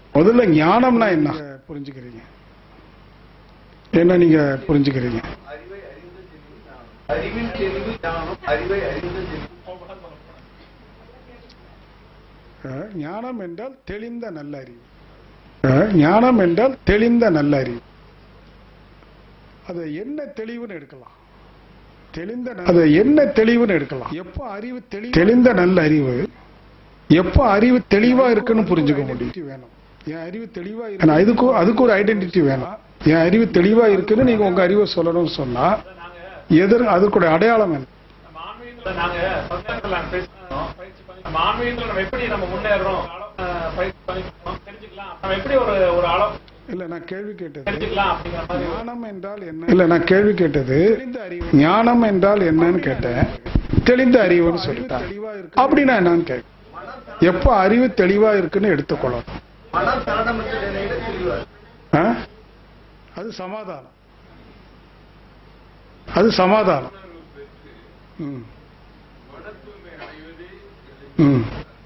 முதல்ல ஞானம்னா என்ன புரிஞ்சுக்கிறீங்க என்ன நீங்க புரிஞ்சுக்கிறீங்க அறிவை அறிந்த தெளிவு ஞானம் அறிவின் தெளிவு ஞானம் அறிவை அறிந்த தெளிவு அஹ், ஞானம் என்றால் தெளிந்த நல்ல அறிவு அஹ், ஞானம் என்றால் தெளிந்த நல்ல அறிவு அது என்ன தெளிவுன்னு எடுக்கலாம் தெளிந்த ந- அது என்ன தெளிவுன்னு எடுக்கலாம் எப்போ அறிவு தெளி தெளிந்த நல்ல அறிவு எப்போ அறிவு தெளிவா இருக்குன்னு புரிஞ்சுக்க முடியும் வேணும் என் அறிவு தெளிவா இருக்கு அதுக்கு அதுக்கு ஒரு ஐடென்டிட்டி வேணும் என் அறிவு தெளிவா இருக்குன்னு நீங்க உங்க அறிவை சொல்லணும்னு சொன்னா எதிர் அதுக்கு ஒரு அடையாளம் வேணும் நம்ம ஆன்மீகத்துல நாங்க சந்தேகத்துல நாங்க பேசணும் பயிற்சி பண்ணி நம்ம ஆன்மீகத்துல நம்ம எப்படி நம்ம முன்னேறோம் அளவு, பயிற்சி பண்ணிக்கணும் தெரிஞ்சுக்கலாம் நம்ம எப்படி ஒரு ஒரு அளவு இல்ல நான் கேள்வி கேட்டது தெரிஞ்சுக்கலாம் அப்படிங்கிற மாதிரி ஞானம் என்றால் என்ன இல்ல நான் கேள்வி கேட்டது ஞானம் என்றால் என்னன்னு கேட்டேன் தெளிந்த அறிவுன்னு சொல்லிட்டேன் அப்படின்னா என்னன்னு கேட்டேன் எப்ப அறிவு தெளிவா இருக்குன்னு எடுத்துக்கொள்ளணும் மனம் சரணமற்ற நிலையில தெளிவார் ஆ? அது சமாதானம் அது சமாதானம் ம். ம்.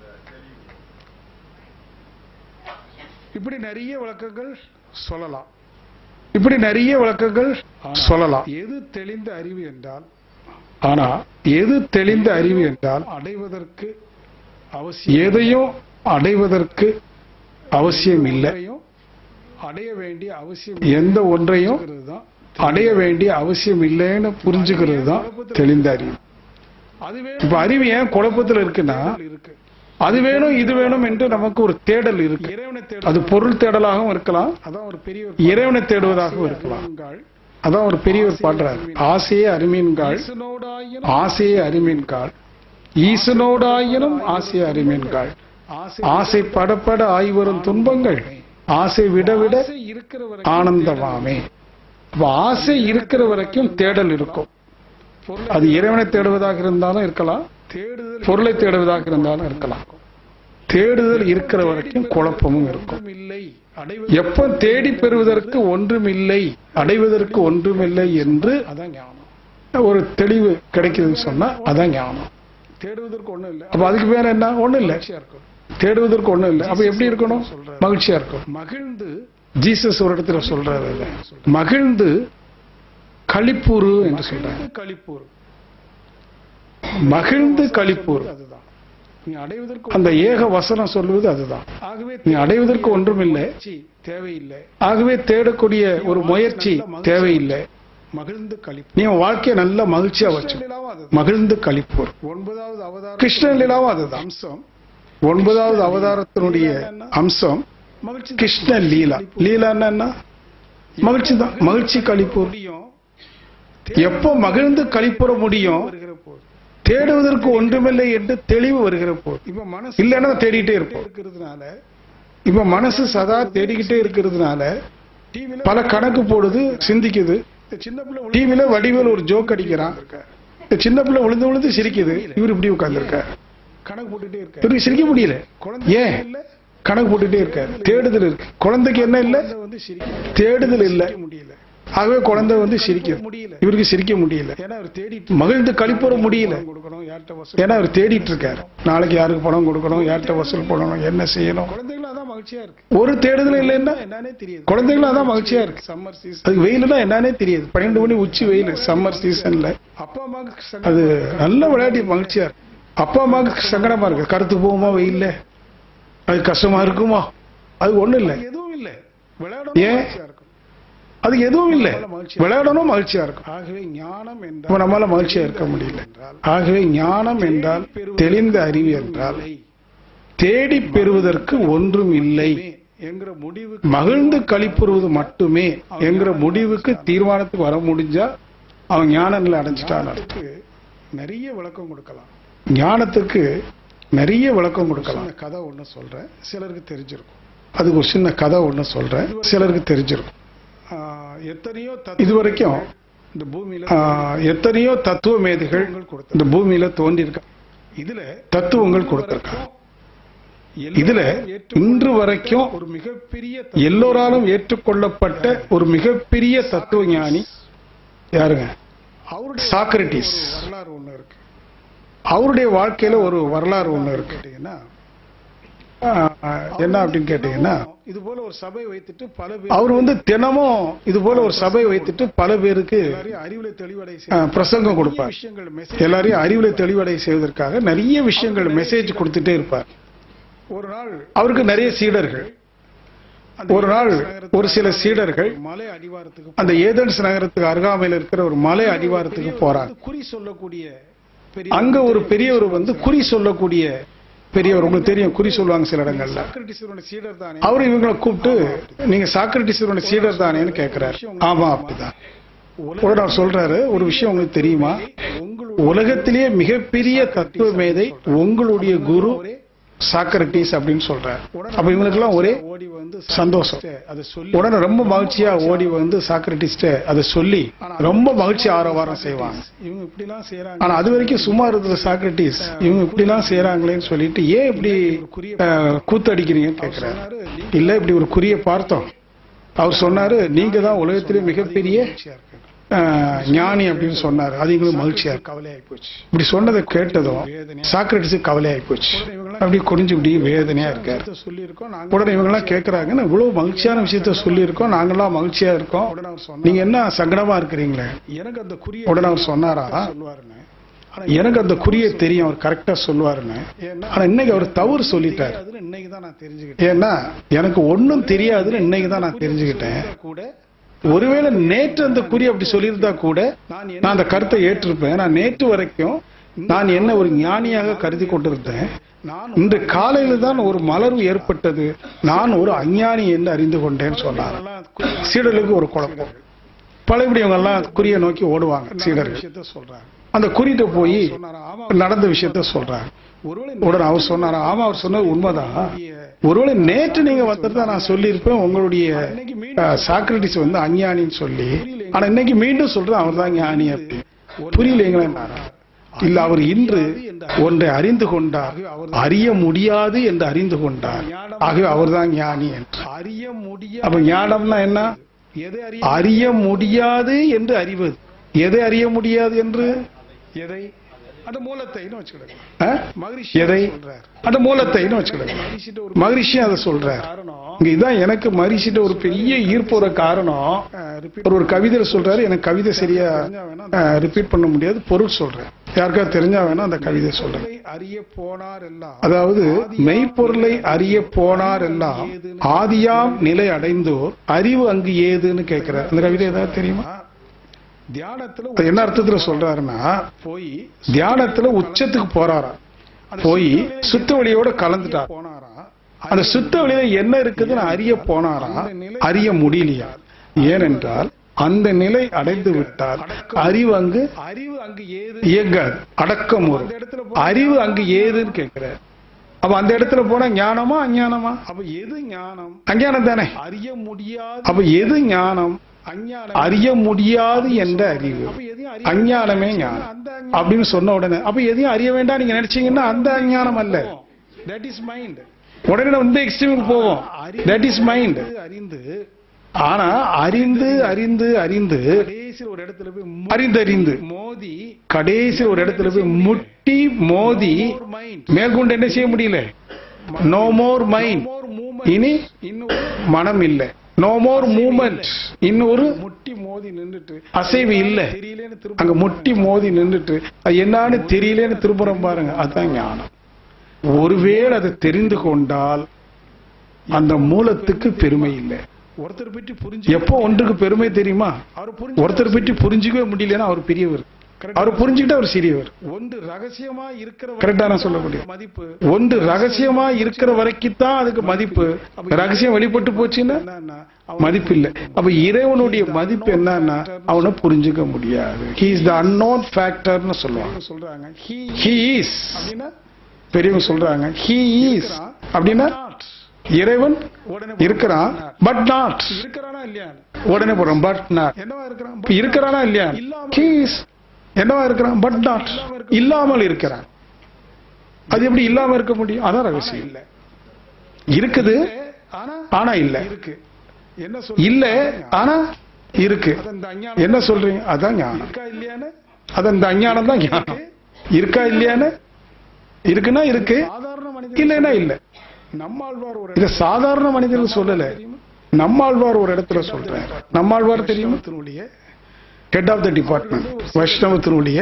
இப்படி நிறைய விளக்கங்கள் சொல்லலாம் இப்படி நிறைய விளக்கங்கள் சொல்லலாம் எது தெளிந்த அறிவு என்றால் ஆனா எது தெளிந்த அறிவு என்றால் அடைவதற்கு அவசியம் எதையும் அடைவதற்கு அவசியம் இல்லை அடைய வேண்டிய அவசியம் எந்த ஒன்றையும் அடைய வேண்டிய அவசியம் இல்லைன்னு புரிஞ்சுக்கிறது தான் தெளிந்த அறிவு இப்ப அறிவு ஏன் குழப்பத்துல இருக்குன்னா அது வேணும் இது வேணும் என்று நமக்கு ஒரு தேடல் இருக்கு அது பொருள் தேடலாகவும் இருக்கலாம் அதான் ஒரு பெரிய இறைவனை தேடுவதாகவும் இருக்கலாம் அதான் ஒரு பெரியவர் பாடுறார் ஆசையே அருமீன்காள் ஆசையே அருமீன்காள் ஈசனோடாயினும் ஆசையே அருமீன்காள் ஆசை படப்பட ஆய்வரும் துன்பங்கள் ஆசை விட விட ஆனந்தமாமே அப்ப ஆசை இருக்கிற வரைக்கும் தேடல் இருக்கும் அது இறைவனை தேடுவதாக இருந்தாலும் இருக்கலாம் பொருளை தேடுவதாக இருந்தாலும் இருக்கலாம் தேடுதல் இருக்கிற வரைக்கும் குழப்பமும் இருக்கும் எப்ப தேடி பெறுவதற்கு ஒன்றுமில்லை அடைவதற்கு ஒன்றுமில்லை என்று அதான் ஞானம் ஒரு தெளிவு கிடைக்குதுன்னு சொன்னா அதான் ஞானம் தேடுவதற்கு ஒண்ணும் இல்லை அப்ப அதுக்கு பேர் என்ன ஒண்ணும் இல்லை தேடுவதற்கு ஒண்ணும் இல்லை அப்ப எப்படி இருக்கணும் மகிழ்ச்சியா இருக்கும் மகிழ்ந்து ஜீசஸ் ஒரு இடத்துல சொல்றாரு அதை. மகிழ்ந்து களிப்புறு என்று சொல்றாரு களிப்புறு மகிழ்ந்து களிப்புறு அதுதான் நீ அடைவதற்கு அந்த ஏக வசனம் சொல்லுவது அதுதான் ஆகவே நீ அடைவதற்கு ஒன்றுமில்லை தேவையில்லை ஆகவே தேடக்கூடிய ஒரு முயற்சி தேவையில்லை மகிழ்ந்து கழிப்பு நீ உன் வாழ்க்கையை நல்ல மகிழ்ச்சியா வச்சு மகிழ்ந்து கழிப்போர் ஒன்பதாவது அவதாரம் கிருஷ்ண லீலாவும் அதுதான் அம்சம் ஒன்பதாவது அவதாரத்தினுடைய அம்சம் கிருஷ்ண லீலா லீலான்னா என்ன மகிழ்ச்சி தான் மகிழ்ச்சி கழிப்போர் எப்போ மகிழ்ந்து கழிப்புற முடியும் தேடுவதற்கு ஒன்றுமில்லை என்று தெளிவு வருகிற போது இப்ப மனசு இல்லைன்னா தேடிட்டே இருப்போம் இருக்கிறதுனால இப்ப மனசு சதா தேடிக்கிட்டே இருக்கிறதுனால பல கணக்கு போடுது சிந்திக்குது டிவில வடிவேல் ஒரு ஜோக் அடிக்கிறான் இந்த சின்ன பிள்ளை விழுந்து விழுந்து சிரிக்குது இவர் இப்படி உட்கார்ந்துருக்க கணக்கு போட்டுட்டே இருக்க இவருக்கு சிரிக்க முடியல ஏன் கணக்கு போட்டுட்டே இருக்காரு தேடுதல் இருக்கு குழந்தைக்கு என்ன இல்ல தேடுதல் இல்ல முடியல ஆகவே குழந்தை வந்து சிரிக்க முடியல இவருக்கு சிரிக்க முடியல ஏன்னா அவர் தேடி மகிழ்ந்து கழிப்புற முடியல ஏன்னா அவர் தேடிட்டு இருக்காரு நாளைக்கு யாருக்கு பணம் கொடுக்கணும் யார்கிட்ட வசூல் பண்ணணும் என்ன செய்யணும் குழந்தைகள் அதான் மகிழ்ச்சியா இருக்கு ஒரு தேடுதல் இல்லைன்னா என்னன்னே தெரியாது குழந்தைகள் அதான் மகிழ்ச்சியா இருக்கு சம்மர் சீசன் அது வெயிலுனா என்னன்னே தெரியாது பன்னெண்டு மணி உச்சி வெயில் சம்மர் சீசன்ல அப்பா அம்மாவுக்கு அது நல்ல விளையாட்டு மகிழ்ச்சியா இருக்கு அப்பா அம்மாவுக்கு சங்கடமா இருக்கு கருத்து போகுமா வெயில்ல அது கஷ்டமா இருக்குமா அது ஒண்ணும் இல்ல எதுவும் இல்ல ஏன் அது எதுவும் இல்ல விளையாடணும் மகிழ்ச்சியா இருக்கும் ஆகவே ஞானம் என்றால் நம்மளால மகிழ்ச்சியா இருக்க முடியல ஆகவே ஞானம் என்றால் தெளிந்த அறிவு என்றால் தேடி பெறுவதற்கு ஒன்றும் இல்லை என்கிற முடிவு மகிழ்ந்து கழிப்புறுவது மட்டுமே என்கிற முடிவுக்கு தீர்மானத்துக்கு வர முடிஞ்சா அவன் ஞான நிலை அடைஞ்சிட்டான் நிறைய விளக்கம் கொடுக்கலாம் ஞானத்துக்கு நிறைய விளக்கம் கொடுக்கலாம் கதை ஒண்ணு சொல்றேன் சிலருக்கு தெரிஞ்சிருக்கும் அதுக்கு ஒரு சின்ன கதை ஒண்ணு சொல்றேன் சிலருக்கு தெரிஞ்சிருக்கும் ஆஹ் எத்தனையோ தத்துவ- இதுவரைக்கும் இந்த பூமியில ஆஹ் எத்தனையோ தத்துவ மேதைகள் இந்த பூமியில தோன்றியிருக்க இதுல தத்துவங்கள் கொடுத்திருக்காங்க இதுல இன்று வரைக்கும் ஒரு மிகப்பெரிய எல்லோராலும் ஏற்றுக்கொள்ளப்பட்ட ஒரு மிகப்பெரிய தத்துவ ஞானி யாருங்க அவருடைய சாக்ரட்டிஸ் வரலாறு ஒண்ணு இருக்கு அவருடைய வாழ்க்கையில ஒரு வரலாறு ஒண்ணு இருக்கு கேட்டீங்கன்னா ஆஹ், என்ன அப்படின்னு கேட்டீங்கன்னா இது போல ஒரு சபை வைத்துட்டு பல பேர் அவர் வந்து தினமும் இது போல ஒரு சபை வைத்துட்டு பல பேருக்கு அறிவுல தெளிவடை பிரசங்கம் கொடுப்பார் எல்லாரையும் அறிவுல தெளிவடை செய்வதற்காக நிறைய விஷயங்கள் மெசேஜ் கொடுத்துட்டே இருப்பார் ஒரு நாள் அவருக்கு நிறைய சீடர்கள் ஒரு நாள் ஒரு சில சீடர்கள் மலை அடிவாரத்துக்கு அந்த ஏதென்ஸ் நகரத்துக்கு அருகாமையில் இருக்கிற ஒரு மலை அடிவாரத்துக்கு போறாங்க குறி சொல்லக்கூடிய அங்க ஒரு பெரியவர் வந்து குறி சொல்லக்கூடிய பெரியவர் உங்களுக்கு தெரியும் குறி சொல்லுவாங்க சில இடங்கள்ல அவர் இவங்களை கூப்பிட்டு நீங்க சாக்ரட்டிஸரோட சீடர் தானேன்னு கேட்கிறாரு ஆமா அப்படிதான் உடனே அவர் சொல்றாரு ஒரு விஷயம் உங்களுக்கு தெரியுமா உலகத்திலேயே மிகப்பெரிய தத்துவ மேதை உங்களுடைய குரு சாக்ரட்டிஸ் அப்படின்னு சொல்றாரு அப்ப இவங்களுக்கு எல்லாம் ஒரே சந்தோஷம் உடனே ரொம்ப மகிழ்ச்சியா ஓடி வந்து சாக்ரட்டிஸ்ட அதை சொல்லி ரொம்ப மகிழ்ச்சி ஆரவாரம் செய்வாங்க இவங்க இப்படி எல்லாம் செய்யறாங்க ஆனா அது வரைக்கும் சும்மா இருக்கிற சாக்ரட்டிஸ் இவங்க இப்படி எல்லாம் செய்யறாங்களேன்னு சொல்லிட்டு ஏன் இப்படி அஹ், கூத்தடிக்கிறீங்கன்னு கேக்குறாரு இல்ல இப்படி ஒரு குறிய பார்த்தோம் அவர் சொன்னாரு நீங்க தான் உலகத்திலே மிகப்பெரிய அஹ், ஞானி அப்படின்னு சொன்னாரு அது எங்களுக்கு மகிழ்ச்சியா இருக்கு கவலையாகி போச்சு இப்படி சொன்னதை கேட்டதும் சாக்ரட்டிஸுக்கு கவலையாகி போச்சு அப்படி குறிஞ்சு இப்படி வேதனையா இருக்காரு உடனே இவங்க எல்லாம் கேக்குறாங்க "நான் இவ்வளவு மகிழ்ச்சியான விஷயத்த சொல்லி இருக்கோம் நாங்கெல்லாம் மகிழ்ச்சியா இருக்கோம் நீங்க என்ன சங்கடமா இருக்கிறீங்களே எனக்கு அந்த குறிய உடனே அவர் சொன்னாரா எனக்கு அந்த குறிய தெரியும் அவர் கரெக்டா சொல்லுவாருன்னு ஆனா இன்னைக்கு அவர் தவறு சொல்லிட்டாரு இன்னைக்கு தான் நான் தெரிஞ்சுக்கிட்டேன் ஏன்னா எனக்கு ஒண்ணும் தெரியாதுன்னு இன்னைக்கு தான் நான் தெரிஞ்சுக்கிட்டேன் ஒருவேளை நேற்று அந்த குறி அப்படி சொல்லியிருந்தா கூட நான் அந்த கருத்தை ஏற்றிருப்பேன் நான் நேற்று வரைக்கும் நான் என்ன ஒரு ஞானியாக கருதி கொண்டிருந்தேன் இன்று காலையில தான் ஒரு மலர்வு ஏற்பட்டது நான் ஒரு அஞ்ஞானி என்று அறிந்து கொண்டேன்னு சொன்னார் சீடர்களுக்கு ஒரு குழப்பம் பழையபடி அவங்க எல்லாம் குறிய நோக்கி ஓடுவாங்க சீடர்கள் சொல்றாங்க அந்த குறிட்ட போய் நடந்த விஷயத்த சொல்றாங்க உடனே அவர் சொன்னாரா ஆமா அவர் சொன்னது உண்மைதான் ஒருவேளை நேற்று நீங்க வந்திருந்தா நான் சொல்லியிருப்பேன் உங்களுடைய சாக்ரட்டிஸ் வந்து அஞ்ஞானின்னு சொல்லி ஆனா இன்னைக்கு மீண்டும் சொல்றேன் அவர் தான் ஞானி அப்படி புரியலைங்களா இல்ல அவர் இன்று ஒன்றை அறிந்து கொண்டார் அறிய முடியாது என்று அறிந்து கொண்டார் ஆகவே அவர்தான் ஞானி என்று அறிய முடியாது அப்ப ஞானம்னா என்ன அறிய முடியாது என்று அறிவது எதை அறிய முடியாது என்று எதை அந்த மூலத்தைன்னு வச்சுக்கிடுங்க எதை அந்த மூலத்தைன்னு வச்சுக்கிடுங்க மகரிஷி அதை சொல்றார் இங்க இதான் எனக்கு மகரிஷிட்ட ஒரு பெரிய ஈர்ப்பு காரணம் ஒரு ஒரு கவிதையில சொல்றாரு எனக்கு கவிதை சரியா ரிப்பீட் பண்ண முடியாது பொருள் சொல்றேன் யாருக்காவது தெரிஞ்சா வேணா அந்த கவிதை சொல்றேன் அறிய போனார் எல்லாம் அதாவது மெய்ப்பொருளை அறிய போனார் எல்லாம் ஆதியாம் நிலை அடைந்தோர் அறிவு அங்கு ஏதுன்னு கேட்கிறார் அந்த கவிதை ஏதாவது தெரியுமா தியானத்துல என்ன அர்த்தத்துல சொல்றாருன்னா போய் தியானத்துல உச்சத்துக்கு போறாராம் போய் சுத்த வழியோட கலந்துட்டார் அந்த சுத்த வழியில என்ன இருக்குதுன்னு அறிய போனாரா அறிய முடியலையா ஏனென்றால் அந்த நிலை அடைந்து விட்டால் அறிவு அங்கு அறிவு அங்கு ஏது இயங்காது அடக்கம் வரும் அறிவு அங்கு ஏதுன்னு கேட்கிறார் அப்ப அந்த இடத்துல போனா ஞானமா அஞ்ஞானமா அப்ப எது ஞானம் அஞ்ஞானம் தானே அறிய முடியாது அப்ப எது ஞானம் அறிய முடியாது என்ற அறிவு அஞ்ஞானமே ஞானம் அப்படின்னு சொன்ன உடனே அப்ப எதையும் அறிய வேண்டாம் நீங்க நினைச்சீங்கன்னா அந்த அஞ்ஞானம் அல்ல தட் இஸ் மைண்ட் உடனே நம்ம இந்த எக்ஸ்ட்ரீமுக்கு போவோம் தட் இஸ் மைண்ட் அறிந்து ஆனா அறிந்து அறிந்து அறிந்து ஒரு இடத்துல போய் அறிந்து அறிந்து மோதி கடைசி ஒரு இடத்துல போய் முட்டி மோதி மேற்கொண்டு என்ன செய்ய முடியல நோ மோர் மைண்ட் இனி மனம் இல்லை நோ மோர் மூமெண்ட் இன்னொரு முட்டி மோதி நின்றுட்டு அசைவு இல்ல அங்க முட்டி மோதி நின்றுட்டு அது என்னன்னு தெரியலன்னு திரும்புறம் பாருங்க அதுதான் ஞானம் ஒருவேளை அதை தெரிந்து கொண்டால் அந்த மூலத்துக்கு பெருமை இல்லை ஒருத்தர் பற்றி புரிஞ்சு எப்போ ஒன்றுக்கு பெருமை தெரியுமா ஒருத்தர் பற்றி புரிஞ்சுக்கவே முடியலன்னா அவர் பெரியவர் அவர் புரிஞ்சுக்கிட்டா அவர் சிறியவர் ஒன்று ரகசியமா இருக்கிற கரெக்டா நான் சொல்ல முடியும் மதிப்பு ஒன்று ரகசியமா இருக்கிற வரைக்கும் தான் அதுக்கு மதிப்பு ரகசியம் வெளிப்பட்டு போச்சுன்னா மதிப்பு இல்ல அப்ப இறைவனுடைய மதிப்பு என்னன்னா அவனை புரிஞ்சுக்க முடியாது ஹி இஸ் த அன்னோன் ஃபேக்டர்னு சொல்லுவாங்க சொல்றாங்க ஹி இஸ் பெரியவங்க சொல்றாங்க ஹி இஸ் அப்படின்னா இறைவன் இருக்கிறான் பட் நாட் இருக்கிறானா இல்லையா உடனே போடுறோம் பட் நாட் என்னவா இருக்கிறான் இருக்கிறானா இல்லையா ஹி இஸ் என்னவா இருக்கிறான் பட் நாட் இல்லாமல் இருக்கிறான் அது எப்படி இல்லாம இருக்க முடியும் அதான் ரகசியம் இல்ல இருக்குது ஆனா இல்ல இருக்கு என்ன இல்ல ஆனா இருக்கு என்ன சொல்றீங்க அதான் ஞானம் அது அந்த அஞ்ஞானம் தான் ஞானம் இருக்கா இல்லையான்னு இருக்குன்னா இருக்கு இல்லைன்னா இல்ல நம்மாழ்வார் ஒரு இத சாதாரண மனிதர்கள் சொல்லல நம்மாழ்வார் ஒரு இடத்துல சொல்றார் நம்மாழ்வார் தெரியுமா ஹெட் ஆஃப் த டிபார்ட்மெண்ட் வைஷ்ணவத்தினுடைய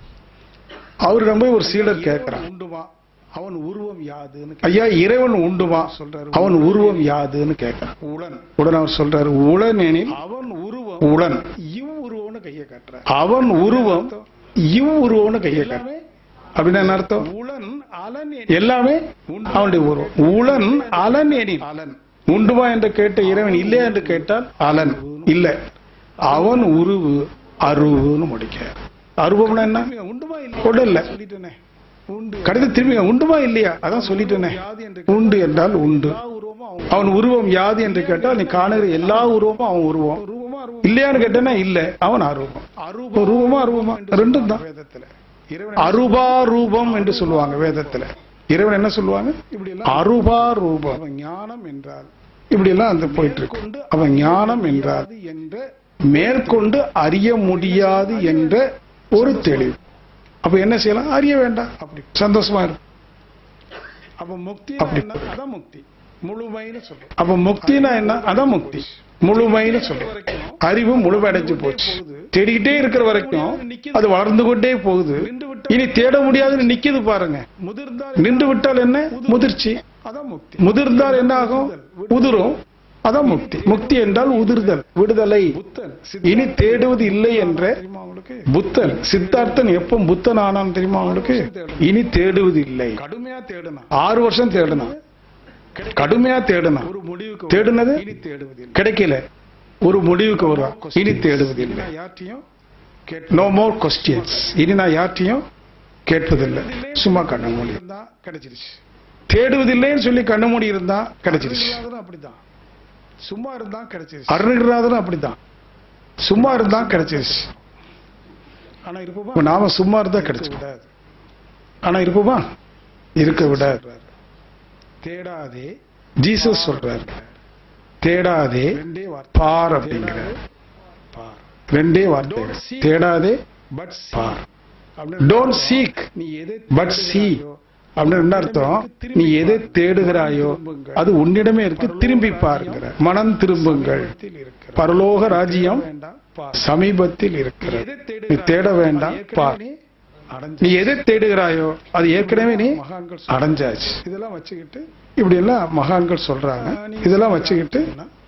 அவரிடம் போய் ஒரு சீடர் கேட்கிறான் உண்டுமா அவன் உருவம் யாதுன்னு ஐயா இறைவன் உண்டுமா சொல்றாரு அவன் உருவம் யாதுன்னு கேட்கிறான் உடன் உடன் அவர் சொல்றாரு உடன் எனில் அவன் உருவம் உடன் இவ் உருவம்னு கையை காட்டுறார் அவன் உருவம் இவ் உருவம்னு கையை காட்டுறார் அப்படின்னா என்ன அர்த்தம் உளன் அலன் எல்லாமே அவனுடைய உருவம் உளன் அலன் எனில் அலன் உண்டுமா என்று கேட்ட இறைவன் இல்லையா என்று கேட்டால் அலன் இல்ல அவன் உருவு அருவுன்னு முடிக்க அருவம்னா என்ன உண்டுமா இல்ல ஒன்றும் இல்ல சொல்லிட்டேனே கடித திரும்பி உண்டுமா இல்லையா அதான் சொல்லிட்டேனே உண்டு என்றால் உண்டு அவன் உருவம் யாது என்று கேட்டால் நீ காணுகிற எல்லா உருவமும் அவன் உருவம் இல்லையான்னு கேட்டேன்னா இல்ல அவன் அரூபம் ரூபமா அரூபமா ரெண்டும் தான் அருபா ரூபம் என்று சொல்லுவாங்க வேதத்துல இறைவன் என்ன சொல்லுவாங்க அருபா ரூபம் ஞானம் என்றால் இப்படி எல்லாம் அந்த போயிட்டு இருக்கு அவன் ஞானம் என்றால் என்ற மேற்கொண்டு அறிய முடியாது என்ற ஒரு தெளிவு அப்ப என்ன செய்யலாம் அறிய வேண்டாம் அப்படி சந்தோஷமா இருக்கும் அப்ப முக்தி அப்படி அதான் முக்தி முழுமைன்னு சொல்றோம் அப்ப முக்தினா என்ன அதான் முக்தி முழுமைன்னு சொல்றோம் அறிவு முழுமையடைஞ்சு போச்சு தேடிக்கிட்டே இருக்கிற வரைக்கும் அது வளர்ந்து கொண்டே போகுது இனி தேட முடியாதுன்னு நிக்குது பாருங்க நின்று விட்டால் என்ன முதிர்ச்சி அதான் முக்தி முதிர்ந்தால் என்ன ஆகும் உதிரும் அதான் முக்தி முக்தி என்றால் உதிர்தல் விடுதலை இனி தேடுவது இல்லை என்ற புத்தன் சித்தார்த்தன் எப்ப புத்தன் ஆனான் தெரியுமா உங்களுக்கு இனி தேடுவது இல்லை கடுமையா தேடணும் ஆறு வருஷம் தேடணும் கடுமையா தேடணும் ஒரு முடிவுக்கு தேடுனது கிடைக்கல ஒரு முடிவுக்கு வருவான் இனி தேடுவது இல்லை யார்ட்டையும் நோ மோர் கொஸ்டின்ஸ் இனி நான் யார்ட்டையும் கேட்பதில்லை சும்மா கண்ண மூடி இருந்தா கிடைச்சிருச்சு தேடுவதில்லைன்னு சொல்லி கண்ண மூடி இருந்தா கிடைச்சிருச்சு அப்படிதான் சும்மா இருந்தா கிடைச்சிருச்சு அருணகிரிநாதரும் அப்படிதான் சும்மா இருந்தா கிடைச்சிருச்சு ஆனா இருப்போமா நாம சும்மா இருந்தா கிடைச்சு விடாது ஆனா இருப்போமா இருக்க விடாது தேடாதே ஜீசஸ் சொல்றாரு தேடாதே பார் அப்படிங்கிற ரெண்டே வார்த்தை தேடாதே பட் பார் டோன்ட் சீக் நீ எதை பட் சி அப்படின்னு என்ன அர்த்தம் நீ எதை தேடுகிறாயோ அது உன்னிடமே இருக்கு திரும்பி பாருங்கிற மனம் திரும்புங்கள் பரலோக ராஜ்யம் சமீபத்தில் இருக்கிறது நீ தேட வேண்டாம் பார் நீ எதை தேடுகிறாயோ அது ஏற்கனவே நீ அடைஞ்சாச்சு இதெல்லாம் வச்சுக்கிட்டு இப்படி எல்லாம் மகான்கள் சொல்றாங்க இதெல்லாம் வச்சுக்கிட்டு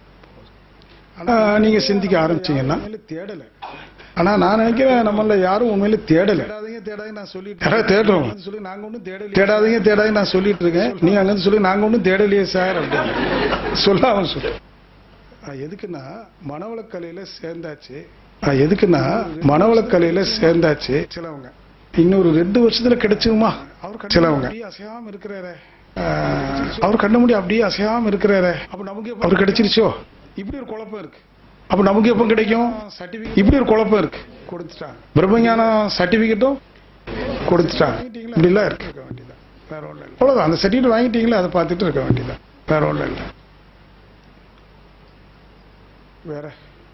நீங்க சிந்திக்க ஆரம்பிச்சீங்கன்னா தேடல ஆனா நான் நினைக்கிறேன் நம்மள யாரும் உண்மையில தேடல தேடாதீங்க நான் சொல்லிட்டு தேடுறோம் சொல்லி நாங்க ஒண்ணும் தேடல தேடாதீங்க தேடாதீங்க நான் சொல்லிட்டு இருக்கேன் நீங்க அங்க சொல்லி நாங்க ஒண்ணும் தேடலையே சார் அப்படின்னு சொல்லாம சொல்லு எதுக்குன்னா மனவளக்கலையில சேர்ந்தாச்சு எதுக்குன்னா மனவளக்கலையில சேர்ந்தாச்சு சிலவங்க இன்னொரு ரெண்டு வருஷத்துல கிடைச்சுமா அவர் சிலவங்க அசையாம இருக்கிறாரே அவர் கண்ண முடி அப்படியே அசையாம இருக்கிறாரே அப்ப நமக்கு அவர் கிடைச்சிருச்சோ இப்படி ஒரு குழப்பம் இருக்கு அப்ப நமக்கு எப்ப கிடைக்கும் இப்படி ஒரு குழப்பம் இருக்கு கொடுத்துட்டாங்க பிரம்மஞான சர்டிபிகேட்டும் கொடுத்துட்டாங்க இப்படி எல்லாம் இருக்கு வேற ஒண்ணு இல்லை அவ்வளவுதான் அந்த சர்டிபிகேட் வாங்கிட்டீங்களா அதை பார்த்துட்டு இருக்க வேண்டியதான் வேற ஒண்ணு இல்லை வேற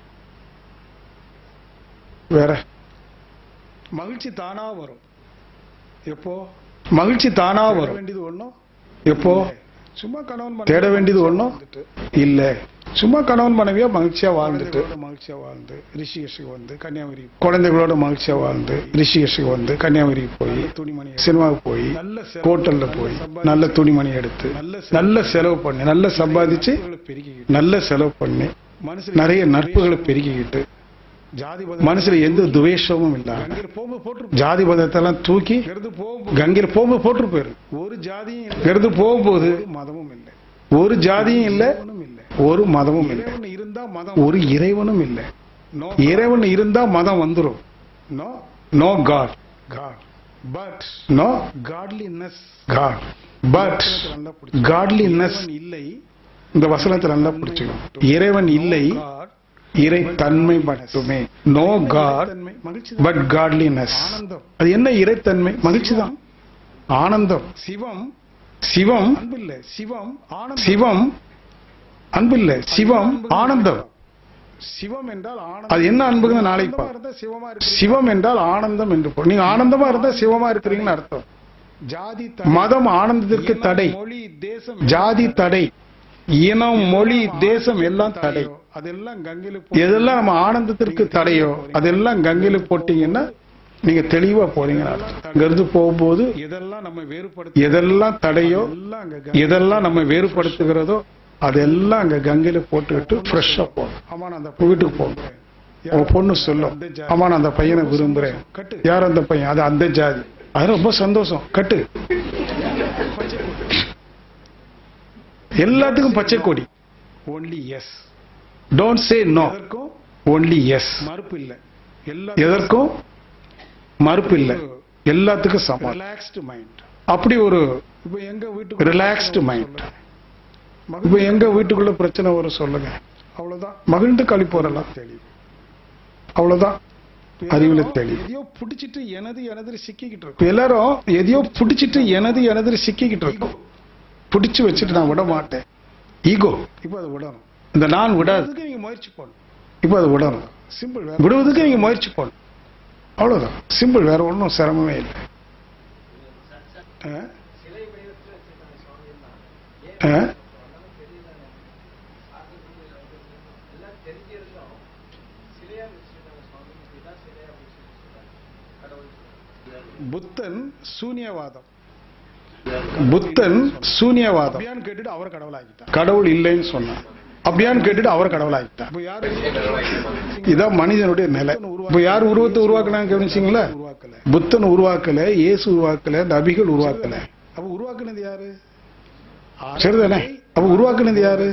வேற மகிழ்ச்சி தானா வரும் எப்போ மகிழ்ச்சி தானா வரும் வேண்டியது ஒண்ணும் எப்போ சும்மா கணவன் தேட வேண்டியது ஒண்ணும் இல்ல சும்மா கணவன் மனைவியா மகிழ்ச்சியா வாழ்ந்துட்டு மகிழ்ச்சியா வாழ்ந்து ரிஷிகேஷுக்கு வந்து கன்னியாகுமரி குழந்தைகளோட மகிழ்ச்சியா வாழ்ந்து ரிஷிகேஷுக்கு வந்து கன்னியாகுமரிக்கு போய் துணிமணி சினிமாவுக்கு போய் ஹோட்டல்ல போய் நல்ல துணிமணி எடுத்து நல்ல செலவு பண்ணி நல்ல சம்பாதிச்சு நல்ல செலவு பண்ணி நிறைய நட்புகளை பெருகிக்கிட்டு மனசுல எந்த துவேஷமும் இல்ல ஜாதி பதத்தெல்லாம் தூக்கி கங்கையில போகும்போது போட்டு போயிரு ஒரு ஜாதியும் கருது போகும்போது மதமும் இல்லை ஒரு ஜாதியும் இல்ல ஒரு மதமும் இல்லை இருந்தா மதம் ஒரு இறைவனும் இல்லை இறைவன் இருந்தா மதம் வந்துரும் no no god god but no godliness god but godliness இல்லை இந்த வசனத்தை நல்லா பிடிச்சுக்கணும் இறைவன் இல்லை இறை தன்மை மட்டுமே நோ காட் பட் காட்லினஸ் அது என்ன இறைத்தன்மை மகிழ்ச்சி தான் ஆனந்தம் சிவம் சிவம் சிவம் சிவம் அன்பில்ல சிவம் ஆனந்தம் சிவம் என்றால் அது என்ன அன்புங்க நாளைக்கு சிவம் என்றால் ஆனந்தம் என்று நீங்க ஆனந்தமா இருந்தா சிவமா இருக்கிறீங்கன்னு அர்த்தம் ஜாதி மதம் ஆனந்தத்திற்கு தடை மொழி தேசம் ஜாதி தடை இனம் மொழி தேசம் எல்லாம் தடை அதெல்லாம் கங்கையில எதெல்லாம் நம்ம ஆனந்தத்திற்கு தடையோ அதெல்லாம் கங்கையில போட்டீங்கன்னா நீங்க தெளிவா போறீங்க இங்க இருந்து போகும்போது எதெல்லாம் நம்ம வேறுபடுத்த எதெல்லாம் தடையோ எதெல்லாம் நம்ம வேறுபடுத்துகிறதோ அதெல்லாம் அங்க கங்கையில போட்டுக்கிட்டு ஃப்ரெஷ்ஷா போகும் ஆமா நான் அந்த வீட்டுக்கு போகிறேன் உன் பொண்ணு சொல்லும் ஆமா நான் அந்த பையனை விரும்புறேன் யார் அந்த பையன் அது அந்த ஜாதி அது ரொம்ப சந்தோஷம் கட்டு எல்லாத்துக்கும் பச்சை கொடி only yes don't say no only yes மறுப்பு இல்ல எதற்கும் மறுப்பு இல்ல எல்லாத்துக்கும் சமம் ரிலாக்ஸ்டு மைண்ட் அப்படி ஒரு இப்போ எங்க வீட்டுக்கு ரிலாக்ஸ்டு மைண்ட் இப்போ எங்க வீட்டுக்குள்ள பிரச்சனை வரும் சொல்லுங்க அவ்வளவுதான் மகிழ்ந்து கழிப்பு வரலாம் தெரியும் அவ்வளவுதான் அறிவுல தெரியும் எதையோ புடிச்சிட்டு எனது எனது சிக்கிக்கிட்டு இருக்கும் எல்லாரும் எதையோ புடிச்சிட்டு எனது எனது சிக்கிக்கிட்டு இருக்கும் புடிச்சு வச்சுட்டு நான் விட மாட்டேன் ஈகோ இப்போ அதை விடணும் இந்த நான் விடாததுக்கு நீங்க முயற்சி பண்ணணும் இப்போ அதை விடணும் சிம்பிள் விடுவதுக்கு நீங்க முயற்சி பண்ணணும் அவ்வளவுதான் சிம்பிள் வேற ஒன்றும் சிரமமே இல்லை ஆ? ஆ? புத்தன் சூன்யவாதம் புத்தன் சூன்யவாதம் அப்படியான்னு கேட்டுட்டு அவர் கடவுளாகிட்டார் கடவுள் இல்லைன்னு சொன்னார் அப்படியான்னு கேட்டுட்டு அவர் கடவுளாகிட்டார் இப்ப யாரு இதான் மனிதனுடைய நிலை இப்ப யார் உருவத்தை உருவாக்குனாங்க கவனிச்சீங்களா புத்தன் உருவாக்கல இயேசு உருவாக்கல நபிகள் உருவாக்கல அப்ப உருவாக்குனது யாரு சரிதானே அப்ப உருவாக்குனது யாரு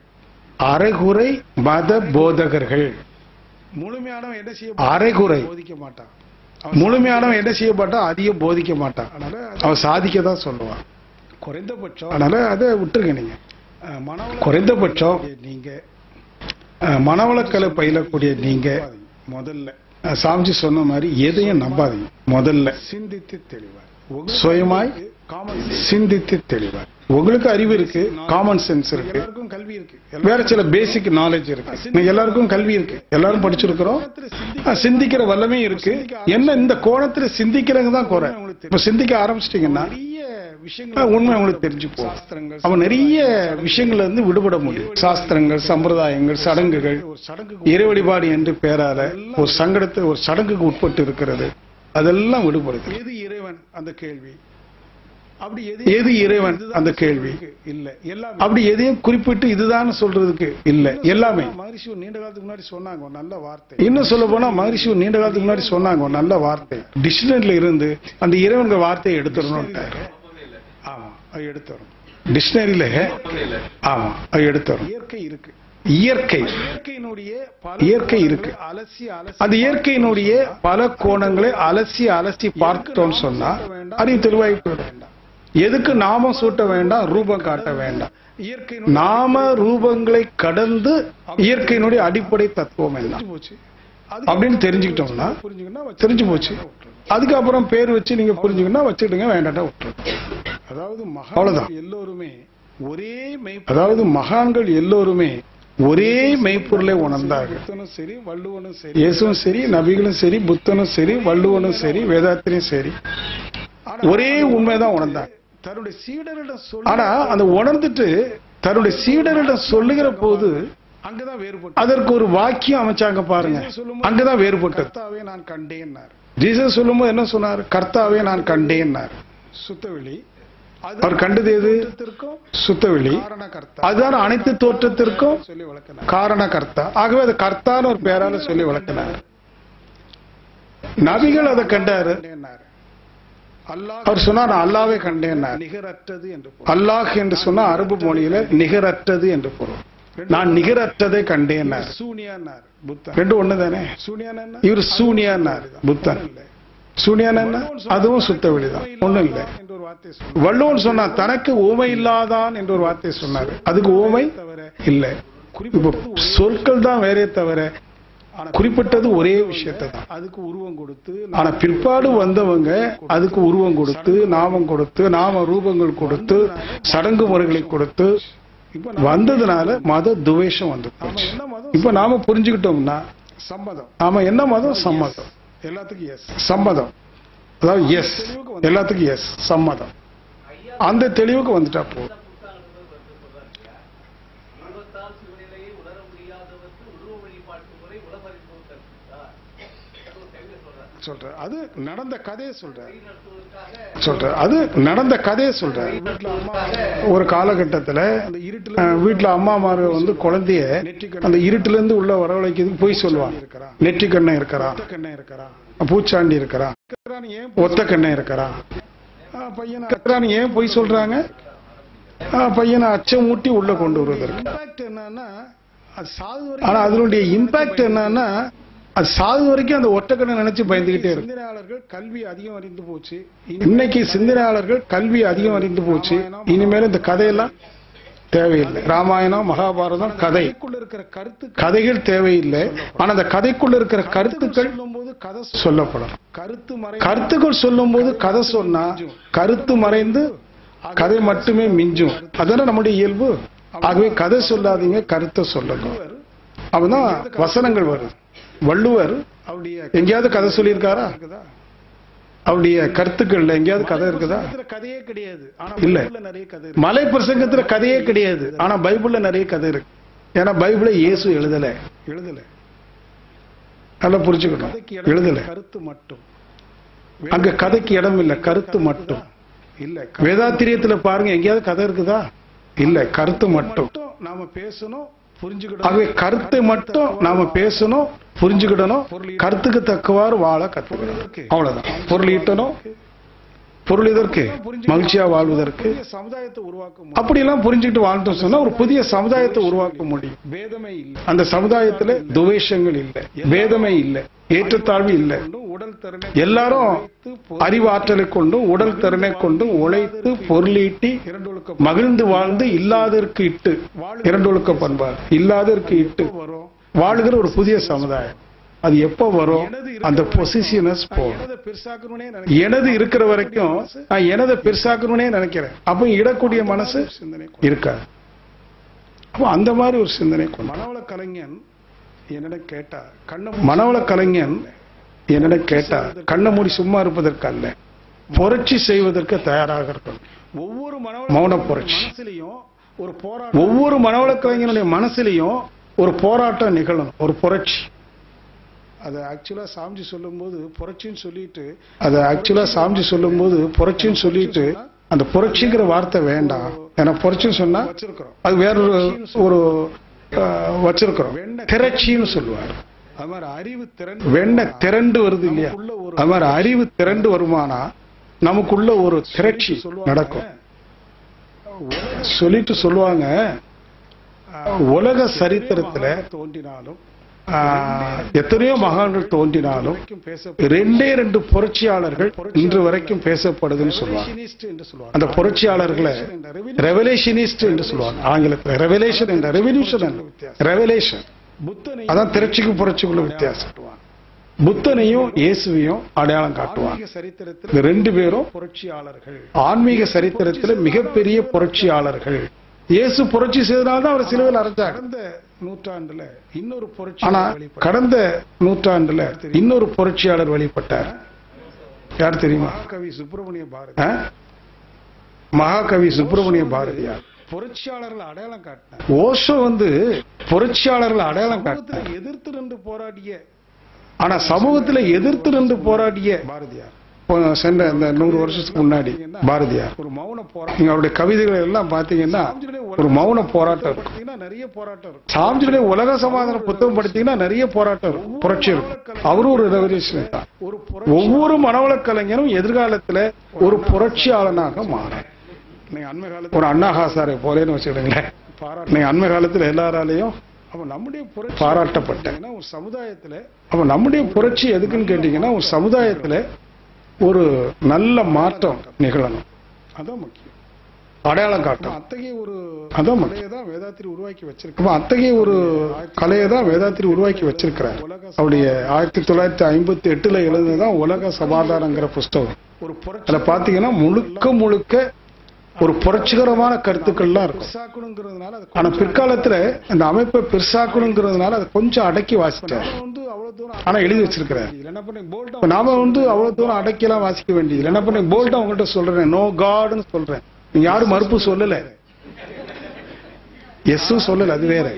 அரைகுறை மத போதகர்கள் முழுமையானவன் என்ன செய்ய அரைகுறை போதிக்க மாட்டான் முழுமையானவன் என்ன செய்யப்பட்டா அதிகம் போதிக்க மாட்டான் அதனால அவன் சாதிக்க தான் சொல்லுவான் குறைந்தபட்சம் அதனால அதை விட்டுருங்க நீங்க அஹ், மனவள- குறைந்தபட்சம் நீங்க அஹ், மனவளக்கலை பயிலக்கூடிய நீங்க முதல்ல அஹ், சாமிஜி சொன்ன மாதிரி எதையும் நம்பாதீங்க முதல்ல சிந்தித்து தெளிவார் சுயமாய் சிந்தித்து தெளிவார் உங்களுக்கு அறிவு இருக்கு காமன் சென்ஸ் இருக்கு எல்லாருக்கும் கல்வி இருக்கு வேற சில பேசிக் நாலேஜ் இருக்கு இன்னைக்கு எல்லாருக்கும் கல்வி இருக்கு எல்லாரும் படிச்சிருக்கிறோம் அஹ், சிந்திக்கிற வல்லமே இருக்கு என்ன இந்த கோணத்துல சிந்திக்கிறவங்க தான் குறை இப்ப சிந்திக்க ஆரம்பிச்சிட்டீங்கன்னா அஹ், உண்மை உங்களுக்கு தெரிஞ்சு போகும் அவன் நிறைய விஷயங்கள்ல இருந்து விடுபட முடியும் சாஸ்திரங்கள் சம்பிரதாயங்கள் சடங்குகள் இறை வழிபாடு என்று பேரால ஒரு சங்கடத்தை ஒரு சடங்குக்கு உட்பட்டு இருக்கிறது அதெல்லாம் விடுபடுது எது இறைவன் அந்த கேள்வி அப்படி எது எது இறைவன் அந்த கேள்வி இல்ல எல்லாம் அப்படி எதையும் குறிப்பிட்டு இதுதான் சொல்றதுக்கு இல்ல எல்லாமே மகரிஷி நீண்ட காலத்துக்கு முன்னாடி சொன்னாங்க ஒரு நல்ல வார்த்தை இன்னும் சொல்ல போனா மகரிஷி நீண்ட காலத்துக்கு முன்னாடி சொன்னாங்க ஒரு நல்ல வார்த்தை டிக்ஷனரியில இருந்து அந்த இறைவன் வார்த்தையை எடுத்துடணும்ட்டாரு ஆமா அது எடுத்துறோம் டிக்ஷனரியில ஆமா அது எடுத்துறோம் இயற்கை இருக்கு இயற்கை இயற்கையினுடைய இயற்கை இருக்கு அலசி அலசி அந்த இயற்கையினுடைய பல கோணங்களை அலசி அலசி பார்த்துட்டோம்னு சொன்னா அறிவு தெளிவாகி போயிடும் எதுக்கு நாமம் சூட்ட வேண்டாம் ரூபம் காட்ட வேண்டாம் இயற்கை நாம ரூபங்களை கடந்து இயற்கையினுடைய அடிப்படை தத்துவம் என்ன அப்படின்னு தெரிஞ்சுக்கிட்டோம்னா தெரிஞ்சு போச்சு அதுக்கப்புறம் பேர் வச்சு நீங்க புரிஞ்சுக்கணும்னா வச்சுக்கிடுங்க வேண்டாட்டா விட்டுருங்க அதாவது அவ்வளவுதான் எல்லோருமே ஒரே மெய் அதாவது மகான்கள் எல்லோருமே ஒரே மெய்ப்பொருளை உணர்ந்தார்கள் புத்தனும் சரி வள்ளுவனும் சரி இயேசுவும் சரி நபிகளும் சரி புத்தனும் சரி வள்ளுவனும் சரி வேதாத்திரியும் சரி ஒரே உண்மைதான் உணர்ந்தாங்க தன்னுடைய சீடரிடம் சொல்லி ஆனா அந்த உணர்ந்துட்டு தன்னுடைய சீடரிடம் சொல்லுகிற போது அங்கதான் வேறுபட்டு அதற்கு ஒரு வாக்கியம் அமைச்சாங்க பாருங்க அங்கதான் வேறுபட்டது கர்த்தாவே நான் கண்டேன்னார் ஜீசஸ் சொல்லும்போது என்ன சொன்னார் கர்த்தாவே நான் கண்டேன்னார் சுத்தவெளி அவர் கண்டது எது சுத்தவெளி அதுதான் அனைத்து தோற்றத்திற்கும் காரணகர்த்தா ஆகவே அது கர்த்தான்னு ஒரு பேரால சொல்லி வளர்க்கினார் நபிகள் அதை கண்டாரு அவர் சொன்னார் நான் அல்லாவே கண்டேன்னார் நிகரற்றது என்று அல்லாஹ் என்று சொன்னா அரபு மொழியில நிகரற்றது என்று பொருள் நான் நிகரற்றதை கண்டேன்னார் சூனியானார் புத்தன் ரெண்டு ஒண்ணு தானே சூனியான இவர் சூனியானார் புத்தன் சூனியான என்ன அதுவும் சுத்த வெளிதான் ஒண்ணும் இல்ல வள்ளுவன் சொன்னா தனக்கு ஊமை இல்லாதான் என்ற ஒரு வார்த்தை சொன்னார் அதுக்கு ஊமை இல்ல இப்ப சொற்கள் தான் வேறே தவிர குறிப்பிட்டது ஒரே விஷயத்தை தான் அதுக்கு உருவம் கொடுத்து ஆனா பிற்பாடு வந்தவங்க அதுக்கு உருவம் கொடுத்து நாமம் கொடுத்து நாம ரூபங்கள் கொடுத்து சடங்கு முறைகளை கொடுத்து வந்ததுனால மத துவேஷம் வந்து போச்சு. இப்ப நாம புரிஞ்சுக்கிட்டோம்னா சம்மதம் நாம என்ன மதம் சம்மதம் எல்லாத்துக்கும் எஸ் சம்மதம் அதாவது எஸ் எல்லாத்துக்கும் எஸ் சம்மதம் அந்த தெளிவுக்கு வந்துட்டா போதும் இருபத்தாறு சிவநிலையை உணர முடியாதவருக்கு உருவ வழிபாட்டு முறை உலகறிவு கற்பித்தார் சொல்றார் சொல்ற அது நடந்த கதையை சொல்ற நடத்துவதற்காக சொல்ற அது நடந்த கதையை சொல்ற ஒரு காலகட்டத்துல அஹ், வீட்டுல அம்மாமாரு வந்து குழந்தைய அந்த இருட்டுல இருந்து உள்ள வரவழைக்கிறதுக்கு போய் சொல்லுவாங்க நெற்றிக்கண்ணன் இருக்கிறான் இருக்கிறான் பூச்சாண்டி இருக்கிறான் ஒத்த கண்ணன் இருக்கிறான் அஹ், பையனை அக்கறான்னு ஏன் போய் சொல்றாங்க அஹ், பையனை அச்சம் ஊட்டி உள்ள கொண்டு வருவதற்கு இம்பாக்ட் என்னன்னா அது சாது ஆனா அதனுடைய இம்பாக்ட் என்னன்னா அது சாது வரைக்கும் அந்த ஒட்டக்கண்ணை நினைச்சு பயந்துகிட்டே இருக்கு சிந்தனையாளர்கள் கல்வி அதிகம் அறிந்து போச்சு இன்னைக்கு சிந்தனையாளர்கள் கல்வி அதிகம் அறிந்து போச்சு இனிமேல் இந்த கதையெல்லாம் தேவையில்லை ராமாயணம் மகாபாரதம் கதை இருக்கிற கருத்து கதைகள் தேவையில்லை ஆனா அந்த கதைக்குள்ள இருக்கிற கருத்துக்கள் கதை சொல்லப்படும் கருத்து மறை கருத்துக்கள் சொல்லும் போது கதை சொன்னா கருத்து மறைந்து கதை மட்டுமே மிஞ்சும் அதானே நம்முடைய இயல்பு ஆகவே கதை சொல்லாதீங்க கருத்தை சொல்லுங்க அப்பதான் வசனங்கள் வரும் வள்ளுவர் எங்கேயாவது கதை சொல்லியிருக்காரா அவருடைய கருத்துக்கள்ல எங்கேயாவது கதை இருக்குதா கதையே கிடையாது இல்ல மலை பிரசங்கத்துல கதையே கிடையாது ஆனா பைபிள்ல நிறைய கதை இருக்கு ஏன்னா பைபிளை இயேசு எழுதல எழுதல நல்லா புரிஞ்சுக்கணும் எழுதல கருத்து மட்டும் அங்க கதைக்கு இடம் இல்ல கருத்து மட்டும் இல்ல வேதாத்திரியத்துல பாருங்க எங்கேயாவது கதை இருக்குதா இல்ல கருத்து மட்டும் நாம பேசணும் புரிஞ்சுக்கிட்டோம் ஆகவே கருத்தை மட்டும் நாம பேசணும் புரிஞ்சுக்கிடணும் கருத்துக்கு தக்கவாறு வாழ கத்துக்கணும் அவ்வளவுதான் பொருள் ஈட்டணும் பொருள் இதற்கு மகிழ்ச்சியா வாழ்வதற்கு சமுதாயத்தை உருவாக்க அப்படி எல்லாம் புரிஞ்சுக்கிட்டு வாழ்ந்தோம் சொன்னா ஒரு புதிய சமுதாயத்தை உருவாக்க முடியும் வேதமே இல்லை அந்த சமுதாயத்துல துவேஷங்கள் இல்லை வேதமே இல்லை ஏற்றத்தாழ்வு இல்லை உடல் திறனை எல்லாரும் அறிவாற்றலை கொண்டும் உடல் திறனை கொண்டும் உழைத்து பொருளீட்டி மகிழ்ந்து வாழ்ந்து இல்லாதற்கு இட்டு இரண்டொழுக்க பண்பார் இல்லாதற்கு இட்டு வாழுகிற ஒரு புதிய சமுதாயம் அது எப்ப வரும் அந்த பொசிஷனஸ் போகும் எனது இருக்கிற வரைக்கும் நான் எனதை பெருசாக்கணும்னே நினைக்கிறேன் அப்ப இடக்கூடிய மனசு இருக்காது அப்ப அந்த மாதிரி ஒரு சிந்தனை கொண்டு மனவள கலைஞன் என்னிடம் கேட்டா கண்ண மனவள கலைஞன் என்னிடம் கேட்டா கண்ண மூடி சும்மா இருப்பதற்கு அல்ல புரட்சி செய்வதற்கு தயாராக இருக்கணும் ஒவ்வொரு மௌன புரட்சி ஒரு போராட்டம் ஒவ்வொரு மனவள கலைஞனுடைய மனசுலயும் ஒரு போராட்டம் நிகழும் ஒரு புரட்சி அதை ஆக்சுவலா சாமிஜி சொல்லும்போது புரட்சின்னு சொல்லிட்டு அதை ஆக்சுவலா சாமிஜி சொல்லும்போது புரட்சின்னு சொல்லிட்டு அந்த புரட்சிங்கிற வார்த்தை வேண்டாம் ஏன்னா புரட்சின்னு சொன்னா அது வேற ஒரு ஒரு அஹ், வச்சிருக்கிறோம் திரட்சின்னு சொல்லுவார் அது மாதிரி அறிவு திரண்டு வெண்ண திரண்டு வருது இல்லையா அது மாதிரி அறிவு திரண்டு வருமானா நமக்குள்ள ஒரு திரட்சி நடக்கும் சொல்லிட்டு சொல்லுவாங்க உலக சரித்திரத்துல தோன்றினாலும் ஆஹ், எத்தனையோ மகான்கள் தோன்றினாலும் ரெண்டே ரெண்டு புரட்சியாளர்கள் இன்று வரைக்கும் பேசப்படுதுன்னு சொல்லுவாங்க அந்த புரட்சியாளர்களை ரெவலேஷனிஸ்ட் என்று சொல்லுவாங்க ஆங்கிலத்தில் ரெவலேஷன் என்ற ரெவல்யூஷன் ரெவலேஷன் அதான் திரட்சிக்கும் புரட்சிக்குள்ள வித்தியாசம் புத்தனையும் இயேசுவையும் அடையாளம் காட்டுவாங்க இந்த ரெண்டு பேரும் புரட்சியாளர்கள் ஆன்மீக சரித்திரத்தில் மிகப்பெரிய புரட்சியாளர்கள் இயேசு புரட்சி செய்தனால்தான் அவர் சிலுவையில் அரைஞ்சார் கடந்த நூற்றாண்டுல இன்னொரு புரட்சி ஆனா கடந்த நூற்றாண்டுல இன்னொரு புரட்சியாளர் வெளிப்பட்டார் யார் தெரியுமா கவி சுப்பிரமணிய பாரதி மகாகவி சுப்பிரமணிய பாரதியார் புரட்சியாளர்கள் அடையாளம் காட்டினார் ஓஷோ வந்து புரட்சியாளர்கள் அடையாளம் காட்டினார் எதிர்த்து நின்று போராடிய ஆனா சமூகத்துல எதிர்த்து நின்று போராடிய பாரதியார் இப்போ சென்ற இந்த நூறு வருஷத்துக்கு முன்னாடி பாரதியார் ஒரு மௌன போராட்டம் நீங்க அவருடைய கவிதைகள் எல்லாம் பாத்தீங்கன்னா ஒரு மௌன போராட்டம் இருக்கும் நிறைய போராட்டம் இருக்கும் சாமிஜியுடைய உலக சமாதான புத்தகம் படித்தீங்கன்னா நிறைய போராட்டம் இருக்கும் புரட்சி இருக்கும் அவரும் ஒரு ரெவல்யூஷன் தான் ஒவ்வொரு மனவள கலைஞரும் எதிர்காலத்துல ஒரு புரட்சியாளனாக மாறும் நீங்க அண்மை காலத்துல ஒரு அண்ணாஹாசாரை போலேன்னு வச்சுக்கிடுங்களேன் நீங்க அண்மை காலத்துல எல்லாராலையும் அப்ப நம்முடைய புரட்சி பாராட்டப்பட்ட ஒரு சமுதாயத்துல அப்ப நம்முடைய புரட்சி எதுக்குன்னு கேட்டீங்கன்னா ஒரு சமுதாயத்துல ஒரு நல்ல மாற்றம் நிகழணும் அதான் முக்கியம் அடையாளம் காட்டும் அத்தகைய ஒரு அதான் கலையை தான் வேதாத்திரி உருவாக்கி வச்சிருக்கோம் அத்தகைய ஒரு கலையை தான் வேதாத்திரி உருவாக்கி வச்சிருக்கிறார் அவருடைய ஆயிரத்தி தொள்ளாயிரத்தி ஐம்பத்தி எட்டுல எழுதுனதுதான் உலக சமாதானங்கிற புஸ்தகம் ஒரு அதுல பாத்தீங்கன்னா முழுக்க முழுக்க ஒரு புரட்சிகரமான கருத்துக்கள்லாம் இருக்கும் ஆனா பிற்காலத்துல இந்த அமைப்பை பெருசாக்கணுங்கிறதுனால அதை கொஞ்சம் அடக்கி வாசிச்சார் ஆனா எழுதி வச்சிருக்கிறார் இப்ப நாம வந்து அவ்வளவு தூரம் அடக்கிலாம் வாசிக்க வேண்டியது என்ன பண்ண போல்ட்டா உங்ககிட்ட சொல்றேன் நோ காட்னு சொல்றேன் நீங்க யாரும் மறுப்பு சொல்லல எஸ்ஸும் சொல்லல அது வேற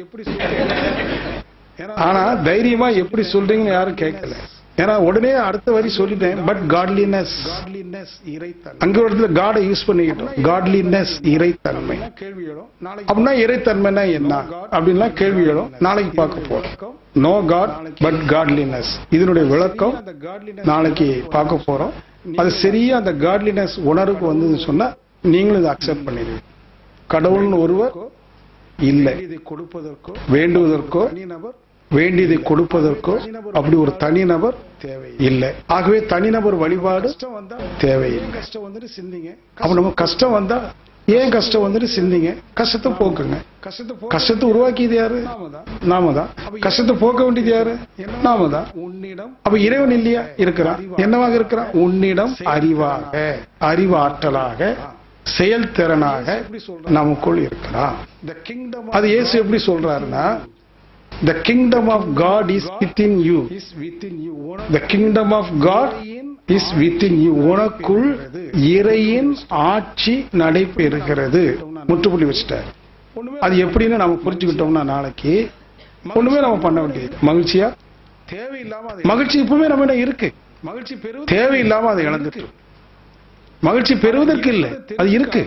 ஆனா தைரியமா எப்படி சொல்றீங்கன்னு யாரும் கேட்கல ஏன்னா உடனே அடுத்த வரி சொல்லிட்டேன் பட் காட்லினஸ் அங்க ஒரு இடத்துல காடை யூஸ் பண்ணிக்கிட்டோம் காட்லினஸ் இறைத்தன்மை அப்படின்னா இறைத்தன்மைனா என்ன அப்படின்லாம் கேள்வி எழும் நாளைக்கு பார்க்க போறோம் நோ காட் பட் காட்லினஸ் இதனுடைய விளக்கம் நாளைக்கு பார்க்க போறோம் அது சரியா அந்த காட்லினஸ் உணர்வுக்கு வந்ததுன்னு சொன்னா நீங்களும் இதை அக்செப்ட் பண்ணிடுவீங்க கடவுள்னு ஒருவர் இல்லை கொடுப்பதற்கோ வேண்டுவதற்கோ வேண்டியதை கொடுப்பதற்கோ அப்படி ஒரு தனிநபர் தேவை இல்லை ஆகவே தனிநபர் வழிபாடு தேவையில்லை கஷ்டம் வந்துட்டு சிந்திங்க அப்ப நம்ம கஷ்டம் வந்தா ஏன் கஷ்டம் வந்துட்டு சிந்திங்க கஷ்டத்தை போக்குங்க கஷ்டத்தை உருவாக்கியது யாரு நாம தான் கஷ்டத்தை போக்க வேண்டியது யாரு நாம தான் உன்னிடம் அப்ப இறைவன் இல்லையா இருக்கிறான் என்னவாக இருக்கிறான் உன்னிடம் அறிவாக அறிவாற்றலாக செயல்திறனாக நமக்குள் இருக்கிறான் அது இயேசு எப்படி சொல்றாருன்னா The kingdom of God is within you. The kingdom of God is within you. உனக்குள் இறையின் ஆட்சி நடைபெறுகிறது முற்றுப்புள்ளி வச்சுட்டார் அது எப்படின்னு நம்ம புரிஞ்சுக்கிட்டோம்னா நாளைக்கு ஒண்ணுமே நம்ம பண்ண வேண்டியது மகிழ்ச்சியா தேவையில்லாம மகிழ்ச்சி இப்பவுமே நம்ம இருக்கு மகிழ்ச்சி தேவையில்லாம அதை இழந்துட்டு மகிழ்ச்சி பெறுவதற்கு இல்லை அது இருக்கு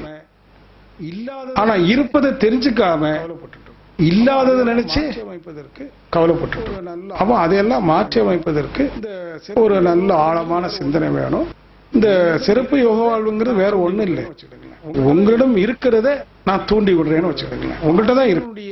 ஆனா இருப்பதை தெரிஞ்சுக்காம இல்லாததை நினைச்சு கவலைப்பட்டு அப்ப அதையெல்லாம் மாற்றி அமைப்பதற்கு ஒரு நல்ல ஆழமான சிந்தனை வேணும் இந்த சிறப்பு யோக வாழ்வுங்கிறது வேற ஒண்ணும் இல்லை உங்களிடம் இருக்கிறத நான் தூண்டி விடுறேன்னு வச்சுக்கோங்களேன் உங்கள்கிட்ட தான் இருக்கு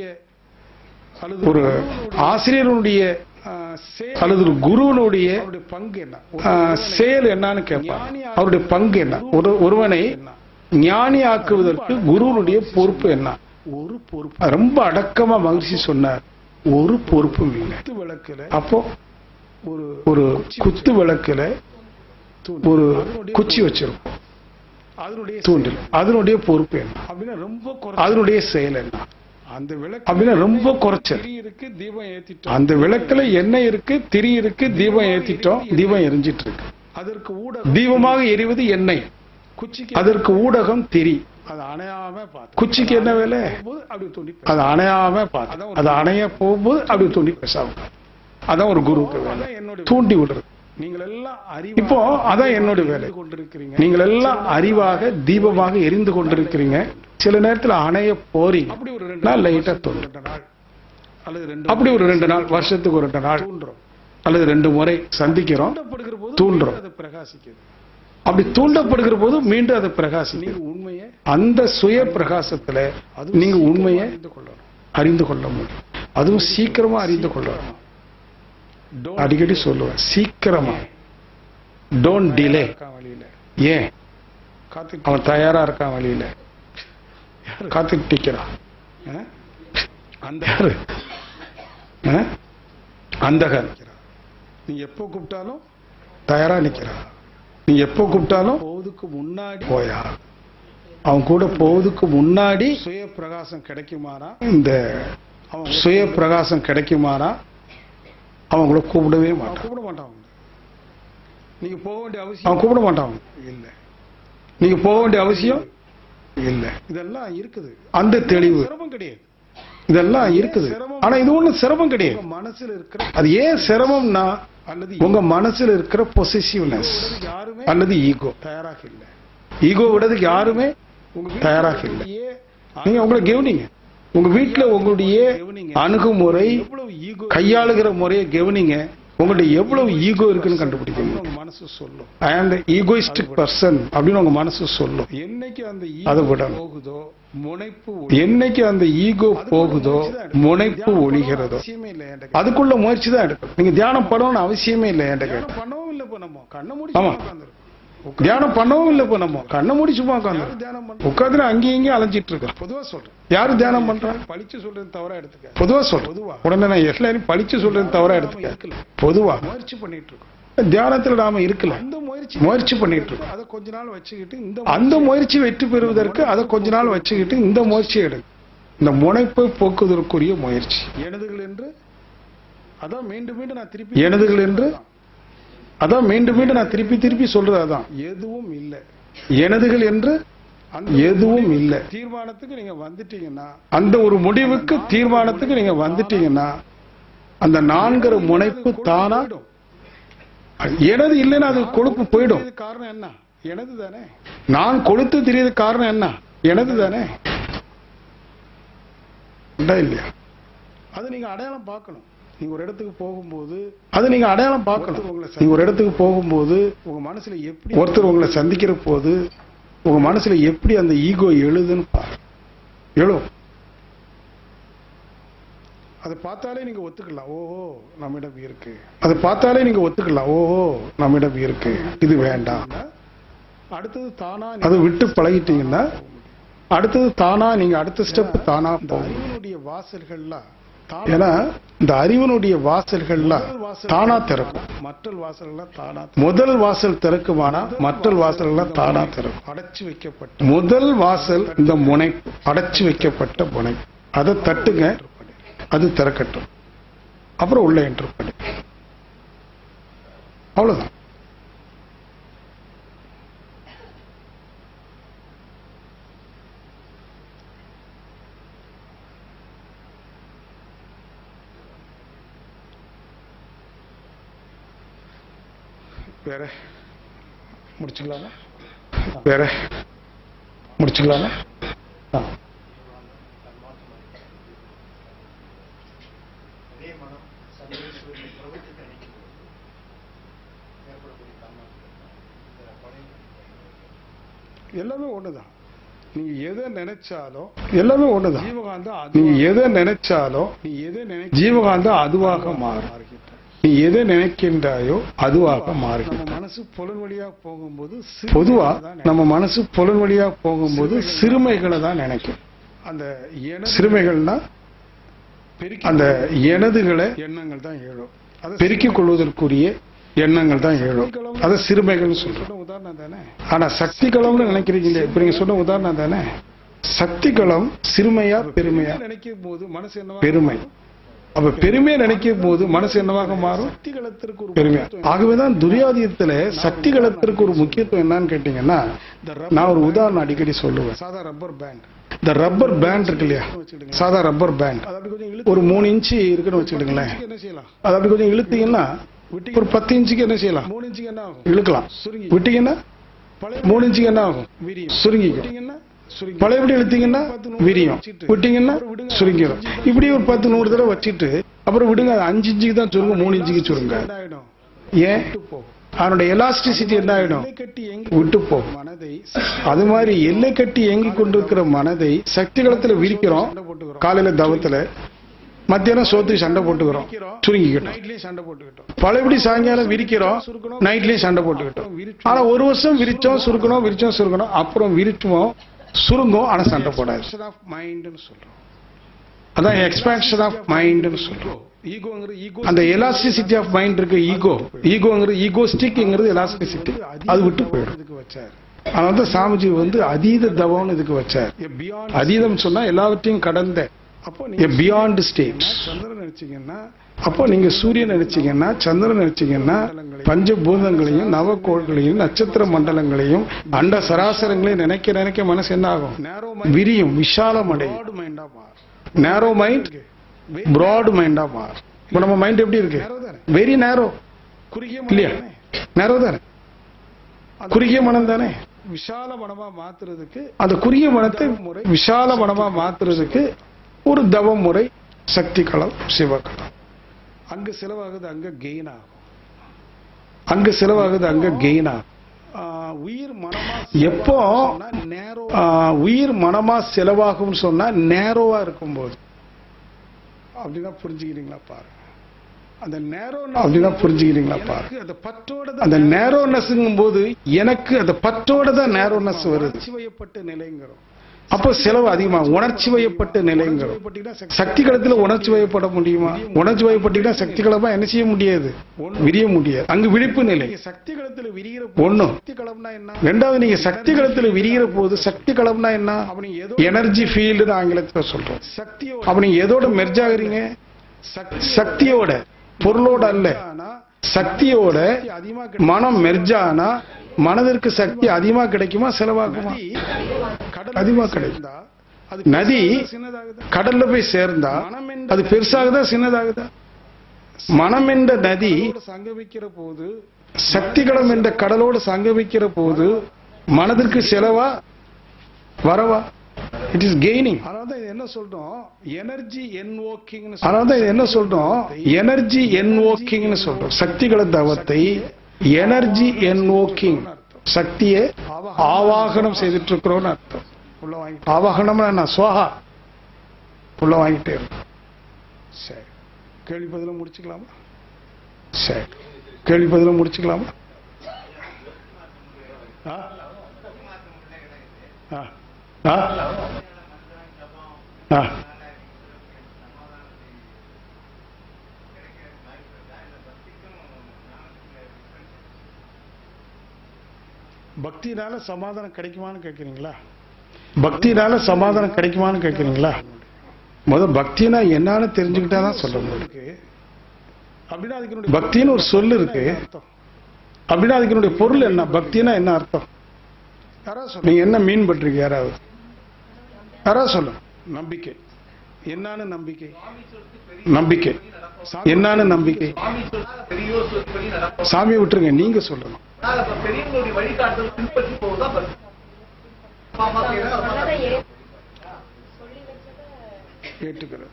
ஒரு ஆசிரியருடைய அல்லது ஒரு குருவனுடைய பங்கு என்ன செயல் என்னன்னு கேட்பான் அவருடைய பங்கு என்ன ஒரு ஒருவனை ஞானி ஆக்குவதற்கு குருவனுடைய பொறுப்பு என்ன ஒரு பொறுப்பு ரொம்ப அடக்கமா மகிழ்ச்சி சொன்னார் ஒரு பொறுப்பும் இல்லை விளக்குல அப்போ ஒரு ஒரு குத்து விளக்குல ஒரு குச்சி வச்சிருக்கும் அதனுடைய தூண்டில் அதனுடைய பொறுப்பு என்ன அப்படின்னா ரொம்ப அதனுடைய செயல் என்ன அந்த விளக்கு அப்படின்னா ரொம்ப குறைச்சல் இருக்கு தீபம் ஏத்திட்டோம் அந்த விளக்குல எண்ணெய் இருக்கு திரி இருக்கு தீபம் ஏத்திட்டோம் தீபம் எரிஞ்சிட்டு இருக்கு அதற்கு ஊடகம் தீபமாக எரிவது எண்ணெய் குச்சிக்கு அதற்கு ஊடகம் திரி அது அணையாம பார்த்து குச்சிக்கு என்ன வேலை அப்படி தூண்டி அது அணையாம பார்த்து அது அணைய போகும்போது அப்படி தூண்டி பேசாம அதான் ஒரு குருவுக்கு வேலை தூண்டி விடுறது நீங்கள் எல்லாம் இப்போ அதான் என்னோட வேலை கொண்டிருக்கிறீங்க நீங்கள் எல்லாம் அறிவாக தீபமாக எரிந்து கொண்டிருக்கிறீங்க சில நேரத்தில் அணைய போறீங்க அப்படி ஒரு ரெண்டு நாள் லைட்டா தோன்றும் அப்படி ஒரு ரெண்டு நாள் வருஷத்துக்கு ஒரு ரெண்டு நாள் அல்லது ரெண்டு முறை சந்திக்கிறோம் தூண்டுறோம் அப்படி தூண்டப்படுகிற போது மீண்டும் அதை பிரகாசிக்கும் உண்மையை அந்த சுய பிரகாசத்துல நீங்க உண்மையை அறிந்து கொள்ள முடியும் அதுவும் சீக்கிரமா அறிந்து கொள்ளணும் அடிக்கடி சொல்லுவேன் சீக்கிரமா டோன்ட் டிலே ஏன் அவன் தயாரா இருக்கான் வழியில காத்துட்டு நிக்கிறான் அந்த அந்தகன் நீ எப்போ கூப்பிட்டாலும் தயாரா நிக்கிறான் நீ எப்போ கூப்பிட்டாலும் போவதுக்கு முன்னாடி போயா அவன் கூட போவதுக்கு முன்னாடி சுய பிரகாசம் கிடைக்குமானா இந்த சுய பிரகாசம் கிடைக்குமானா அவன் கூட கூப்பிடவே மாட்டான் கூப்பிட மாட்டான் நீங்க போக வேண்டிய அவசியம் அவன் கூப்பிட மாட்டான் இல்ல நீங்க போக வேண்டிய அவசியம் இல்ல இதெல்லாம் இருக்குது அந்த தெளிவு சிரமம் கிடையாது இதெல்லாம் இருக்குது ஆனா இது ஒண்ணு சிரமம் கிடையாது மனசுல இருக்கிற அது ஏன் சிரமம்னா அல்லது உங்க மனசுல இருக்கிற பொசிசிவ்னஸ் அல்லது ஈகோ தயாராக இல்ல ஈகோ விடுறதுக்கு யாருமே தயாராக இல்ல நீங்க உங்களை கவனிங்க உங்க வீட்டுல உங்களுடைய அணுகுமுறை கையாளுகிற முறையை கவனிங்க உங்களுடைய எவ்வளவு ஈகோ இருக்குன்னு கண்டுபிடிக்க முடியும் மனசு சொல்லும் ஐ ஆம் த ஈகோயிஸ்டிக் பர்சன் அப்படின்னு உங்க மனசு சொல்லும் என்னைக்கு அந்த அதை விடணும் போகுதோ முனைப்பு என்னைக்கு அந்த ஈகோ போகுதோ முனைப்பு ஒழிகிறதோ அதுக்குள்ள முயற்சி தான் எடுக்கும் நீங்க தியானம் பண்ணணும்னு அவசியமே இல்லை என்கிட்ட கேட்ட பண்ணவும் இல்லை இப்போ நம்ம கண்ண மூடி ஆமா தியானம் பண்ணவும் இல்லை இப்போ நம்ம கண்ண மூடி சும்மா உட்காந்து உட்காந்து அங்கேயும் இங்கேயும் அலைஞ்சிட்டு இருக்கோம் பொதுவா சொல்றேன் யாரு தியானம் பண்றா பழிச்சு சொல்றது தவறா எடுத்துக்க பொதுவா சொல்றேன் உடனே நான் எல்லாரும் பழிச்சு சொல்றது தவறா எடுத்துக்க பொதுவா முயற்சி பண்ணிட்டு இருக்கோம் தியானத்துல நாம இருக்கல அந்த முயற்சி முயற்சி பண்ணிட்டு இருக்கோம் அதை கொஞ்ச நாள் வச்சுக்கிட்டு இந்த அந்த முயற்சி வெற்றி பெறுவதற்கு அதை கொஞ்ச நாள் வச்சுக்கிட்டு இந்த முயற்சியை எடு இந்த முனைப்பை போக்குவதற்குரிய முயற்சி எனதுகள் என்று அதான் மீண்டும் மீண்டும் நான் திருப்பி எனதுகள் என்று அதான் மீண்டும் மீண்டும் நான் திருப்பி திருப்பி சொல்றது அதான் எதுவும் இல்லை எனதுகள் என்று அந்த எதுவும் இல்லை தீர்மானத்துக்கு நீங்க வந்துட்டீங்கன்னா அந்த ஒரு முடிவுக்கு தீர்மானத்துக்கு நீங்க வந்துட்டீங்கன்னா அந்த நான்கிற முனைப்பு தானா எனது இல்லைன்னா அது கொழுப்பு போயிடும் காரணம் என்ன எனது தானே நான் கொளுத்து தெரியுது காரணம் என்ன எனது தானே உண்டா இல்லையா அது நீங்க அடையாளம் பார்க்கணும் நீங்க ஒரு இடத்துக்கு போகும்போது அது நீங்க அடையாளம் பார்க்கணும் நீங்க ஒரு இடத்துக்கு போகும்போது உங்க மனசுல எப்படி ஒருத்தர் உங்களை சந்திக்கிற போது உங்க மனசுல எப்படி அந்த ஈகோ எழுதுன்னு பாரு எழும் அதை பார்த்தாலே நீங்க ஒத்துக்கலாம் ஓஹோ நம்மிடம் இருக்கு அதை பார்த்தாலே நீங்க ஒத்துக்கலாம் ஓஹோ நம்மிடம் இருக்கு இது வேண்டாம் அடுத்தது தானா அதை விட்டு பழகிட்டீங்கன்னா அடுத்தது தானா நீங்க அடுத்த ஸ்டெப் தானா அறிவனுடைய வாசல்கள்லாம் ஏன்னா இந்த அறிவனுடைய வாசல்கள்லாம் தானா திறக்கும் மற்றல் வாசல்கள்லாம் தானா முதல் வாசல் திறக்குமானா மற்றல் வாசல்கள்லாம் தானா திறக்கும் அடைச்சு வைக்கப்பட்ட முதல் வாசல் இந்த முனைப்பு அடைச்சு வைக்கப்பட்ட முனைப்பு அதை தட்டுங்க அது திறக்கட்டும் அப்புறம் உள்ள என்டர் பண்ணி அவ்வளவுதான் வேற முடிச்சுக்கலாமா வேற முடிச்சுக்கலாமா ஆ அதே மனம் சந்திரசூரிய பிரபுத்து கணிக்கும் ஏற்படக்கூடிய தன்மாற்றம் பழைய எல்லாமே ஒண்ணுதான் நீங்க எதை நினைச்சாலும் எல்லாமே ஒண்ணுதான் ஜீவகாந்தம் நீங்க எதை நினைச்சாலும் நீ எதை நினை ஜீவகாந்தம் அதுவாக மாறும் நீ எதை நினைக்கின்றாயோ அதுவாக மாறும் நம்ம மனசு புலன் வழியா போகும்போது பொதுவா நம்ம மனசு புலன் வழியா போகும்போது சிறுமைகளை தான் நினைக்கும் அந்த சிறுமைகள்னா அந்த எனதுகளை எண்ணங்கள் தான் எழும் அதை பெருக்கிக் கொள்வதற்குரிய எண்ணங்கள் தான் எழும் அதை சிறுமைகள் சொல்றோம் உதாரணம் தானே ஆனா சக்தி களம்னு நினைக்கிறீங்களே இப்ப நீங்க சொன்ன உதாரணம் தானே சக்தி களம் சிறுமையா பெருமையா நினைக்கும் போது மனசு என்ன பெருமை அப்ப பெருமையை நினைக்கும் போது மனசு என்னவாக மாறும் சக்தி களத்திற்கு ஒரு பெருமை ஆகவேதான் துரியாதீயத்துல சக்தி களத்திற்கு ஒரு முக்கியத்துவம் என்னன்னு கேட்டீங்கன்னா நான் ஒரு உதாரணம் அடிக்கடி சொல்லுவேன் சாதா ரப்பர் பேண்ட் இந்த ரப்பர் பேண்ட் இருக்கு இல்லையா சாதா ரப்பர் பேண்ட் ஒரு மூணு இன்ச்சு இருக்குன்னு வச்சுக்கிடுங்களேன் அது அப்படி கொஞ்சம் இழுத்தீங்கன்னா ஒரு பத்து இன்ச்சுக்கு என்ன செய்யலாம் மூணு இன்ச்சுக்கு என்ன ஆகும் இழுக்கலாம் விட்டீங்கன்னா மூணு இன்ச்சுக்கு என்ன ஆகும் சுருங்கிக்கும் பழையபடி இழுத்தீங்கன்னா விரியும் விட்டீங்கன்னா சுருங்கிடும் இப்படி ஒரு பத்து நூறு தடவை வச்சுட்டு அப்புறம் விடுங்க அது அஞ்சு இன்ச்சுக்கு தான் சுருங்க மூணு இன்ச்சுக்கு சுருங்க ஏன் அதனுடைய எலாஸ்டிசிட்டி என்ன ஆயிடும் விட்டு போகும் மனதை அது மாதிரி எல்லை கட்டி இயங்கி கொண்டிருக்கிற மனதை சக்தி களத்துல விரிக்கிறோம் காலையில தவத்துல மத்தியானம் சோத்துக்கு சண்டை போட்டுக்கிறோம் சுருங்கிக்கிட்டோம் சண்டை போட்டுக்கிட்டோம் பழையபடி சாயங்காலம் விரிக்கிறோம் நைட்லயும் சண்டை போட்டுக்கிட்டோம் ஆனா ஒரு வருஷம் விரிச்சோம் சுருக்கணும் விரிச்சோம் சுருக்கணும் அப்புறம் விரிச்சுவோம் சுருங்கும் ஆனா சண்டை போடாது மைண்ட்னு சொல்றோம் அதான் எக்ஸ்பான்ஷன் ஆஃப் மைண்ட்னு சொல்றோம் அந்த எலாஸ்டிசிட்டி ஆஃப் மைண்ட் இருக்கு ஈகோ ஈகோங்கிறது ஈகோஸ்டிக்ங்கிறது எலாஸ்டிசிட்டி அது விட்டு போயிடும் அதனால தான் சாமிஜி வந்து அதீத தவம்னு இதுக்கு வச்சார் அதீதம் சொன்னா எல்லாவற்றையும் கடந்த அப்போ பியாண்ட் ஸ்டேட் சந்திரன் நினைச்சீங்கன்னா அப்போ நீங்க சூரியன் நினைச்சீங்கன்னா சந்திரன் நினைச்சீங்கன்னா பஞ்சபூதங்களையும் நவக்கோள்களையும் நட்சத்திர மண்டலங்களையும் அண்ட சராசரங்களையும் நினைக்க நினைக்க மனசு என்ன ஆகும் விரியும் விஷாலம் அடையும் நேரோ மைண்ட் பிராட் மைண்டா மாறும் இப்போ நம்ம மைண்ட் எப்படி இருக்கு வெரி நேரோ இல்லையா நேரோ தானே குறுகிய மனம் தானே விஷால மனமா மாத்துறதுக்கு அந்த குறுகிய மனத்தை விஷால மனமா மாத்துறதுக்கு ஒரு தவ முறை சக்தி களம் சிவகளம் அங்க செலவாகுது அங்க கெயின் ஆகும் அங்க செலவாகுது அங்க கெயின் ஆகும் ஆஹ் உயிர் மனமா எப்போ ஆஹ் உயிர் மனமா செலவாகும்னு சொன்னா நேரோவா இருக்கும்போது அப்படிதான் புரிஞ்சுக்கிறீங்களா பாருங்க அந்த நேரோ அப்படிதான் புரிஞ்சுக்கிறீங்களா பாருங்க அந்த பற்றோட அந்த நேரோனஸ்ங்கும் போது எனக்கு அந்த பற்றோட தான் நேரோனஸ் வருது சிவையப்பட்ட நிலைங்கிறோம் அப்போ செலவு அதிகமா உணர்ச்சி வயப்பட்ட நிலைங்கிறோம் சக்தி களத்துல உணர்ச்சி வயப்பட முடியுமா உணர்ச்சி வயப்பட்டீங்கன்னா சக்தி களமா என்ன செய்ய முடியாது விரிய முடியாது அங்கு விழிப்பு நிலை சக்தி களத்துல விரிகிற ஒண்ணு சக்தி களம்னா என்ன ரெண்டாவது நீங்க சக்தி களத்துல விரிகிற போது சக்தி களம்னா என்ன எனர்ஜி ஃபீல்டு ஆங்கிலத்துல சொல்றோம் சக்தியோ அப்ப நீங்க எதோட மெர்ஜ் ஆகுறீங்க சக்தியோட பொருளோட அல்ல சக்தியோட மனம் மெர்ஜானா மனதிற்கு சக்தி அதிகமா கிடைக்குமா செலவாகுமா அதிகமா கிடைக்கும் நதி கடல்ல போய் சேர்ந்தா அது பெருசாகுதா சின்னதாகுதா மனம் என்ற நதி சங்கமிக்கிற போது சக்திகளம் என்ற கடலோடு சங்கமிக்கிற போது மனதிற்கு செலவா வரவா இட் இஸ் கெய்னிங் அதாவது இது என்ன சொல்றோம் எனர்ஜி என்வோக்கிங் அதாவது இது என்ன சொல்றோம் எனர்ஜி என்வோக்கிங்னு சொல்றோம் சக்திகள தவத்தை எனர்ஜி என்வோக்கிங் சக்தியை ஆவாகனம் செய்துட்டு இருக்கிறோம்னு அர்த்தம் உள்ள வாங்கி ஆவாகனம்னா என்ன சுவாகா உள்ள வாங்கிட்டே இருக்கும் சரி கேள்வி பதில முடிச்சுக்கலாமா சரி கேள்வி பதில முடிச்சுக்கலாமா ஆ ஆ ஆ ஆ பக்தினால சமாதானம் கிடைக்குமான்னு கேட்குறீங்களா பக்தினால சமாதானம் கிடைக்குமான்னு கேட்குறீங்களா முத பக்தினா என்னன்னு தெரிஞ்சுக்கிட்டா தான் சொல்ல முடியும் அப்படின்னா அதுக்கு பக்தின்னு ஒரு சொல் இருக்கு அப்படின்னா அதுக்கு பொருள் என்ன பக்தினா என்ன அர்த்தம் யாராவது சொல்லுங்க. நீங்க என்ன மீன் பண்றீங்க யாராவது யாராவது சொல்லுங்க நம்பிக்கை என்னன்னு நம்பிக்கை நம்பிக்கை என்னன்னு நம்பிக்கை சுவாமி சொல்றது பெரியோர் சொல்படி நடப்போம் சாமியை விட்டுருங்க நீங்க சொல்லணும் அதனால அப்ப பெரியவங்களுடைய வழிகாட்டுதல் பின்பற்றி போவதுதான் பக்தி பாப்பா கேட்டா ஏற்றுக்கிறது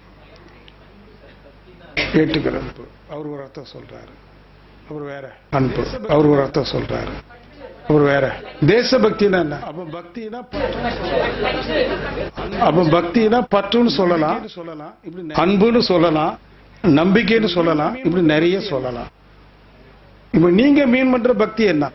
ஏற்றுக்கிறது அவர் ஒரு அர்த்தம் சொல்றாரு அவர் வேற அன்பு அவர் ஒரு அர்த்தம் சொல்றாரு அவர் வேற தேசபக்தினா என்ன அப்ப பக்தினா அப்ப பக்தினா பற்றுன்னு சொல்லலாம் சொல்லலாம் இப்படி அன்புன்னு சொல்லலாம் நம்பிக்கைன்னு சொல்லலாம் இப்படி நிறைய சொல்லலாம் இப்ப நீங்க மீன் பண்ற பக்தி என்ன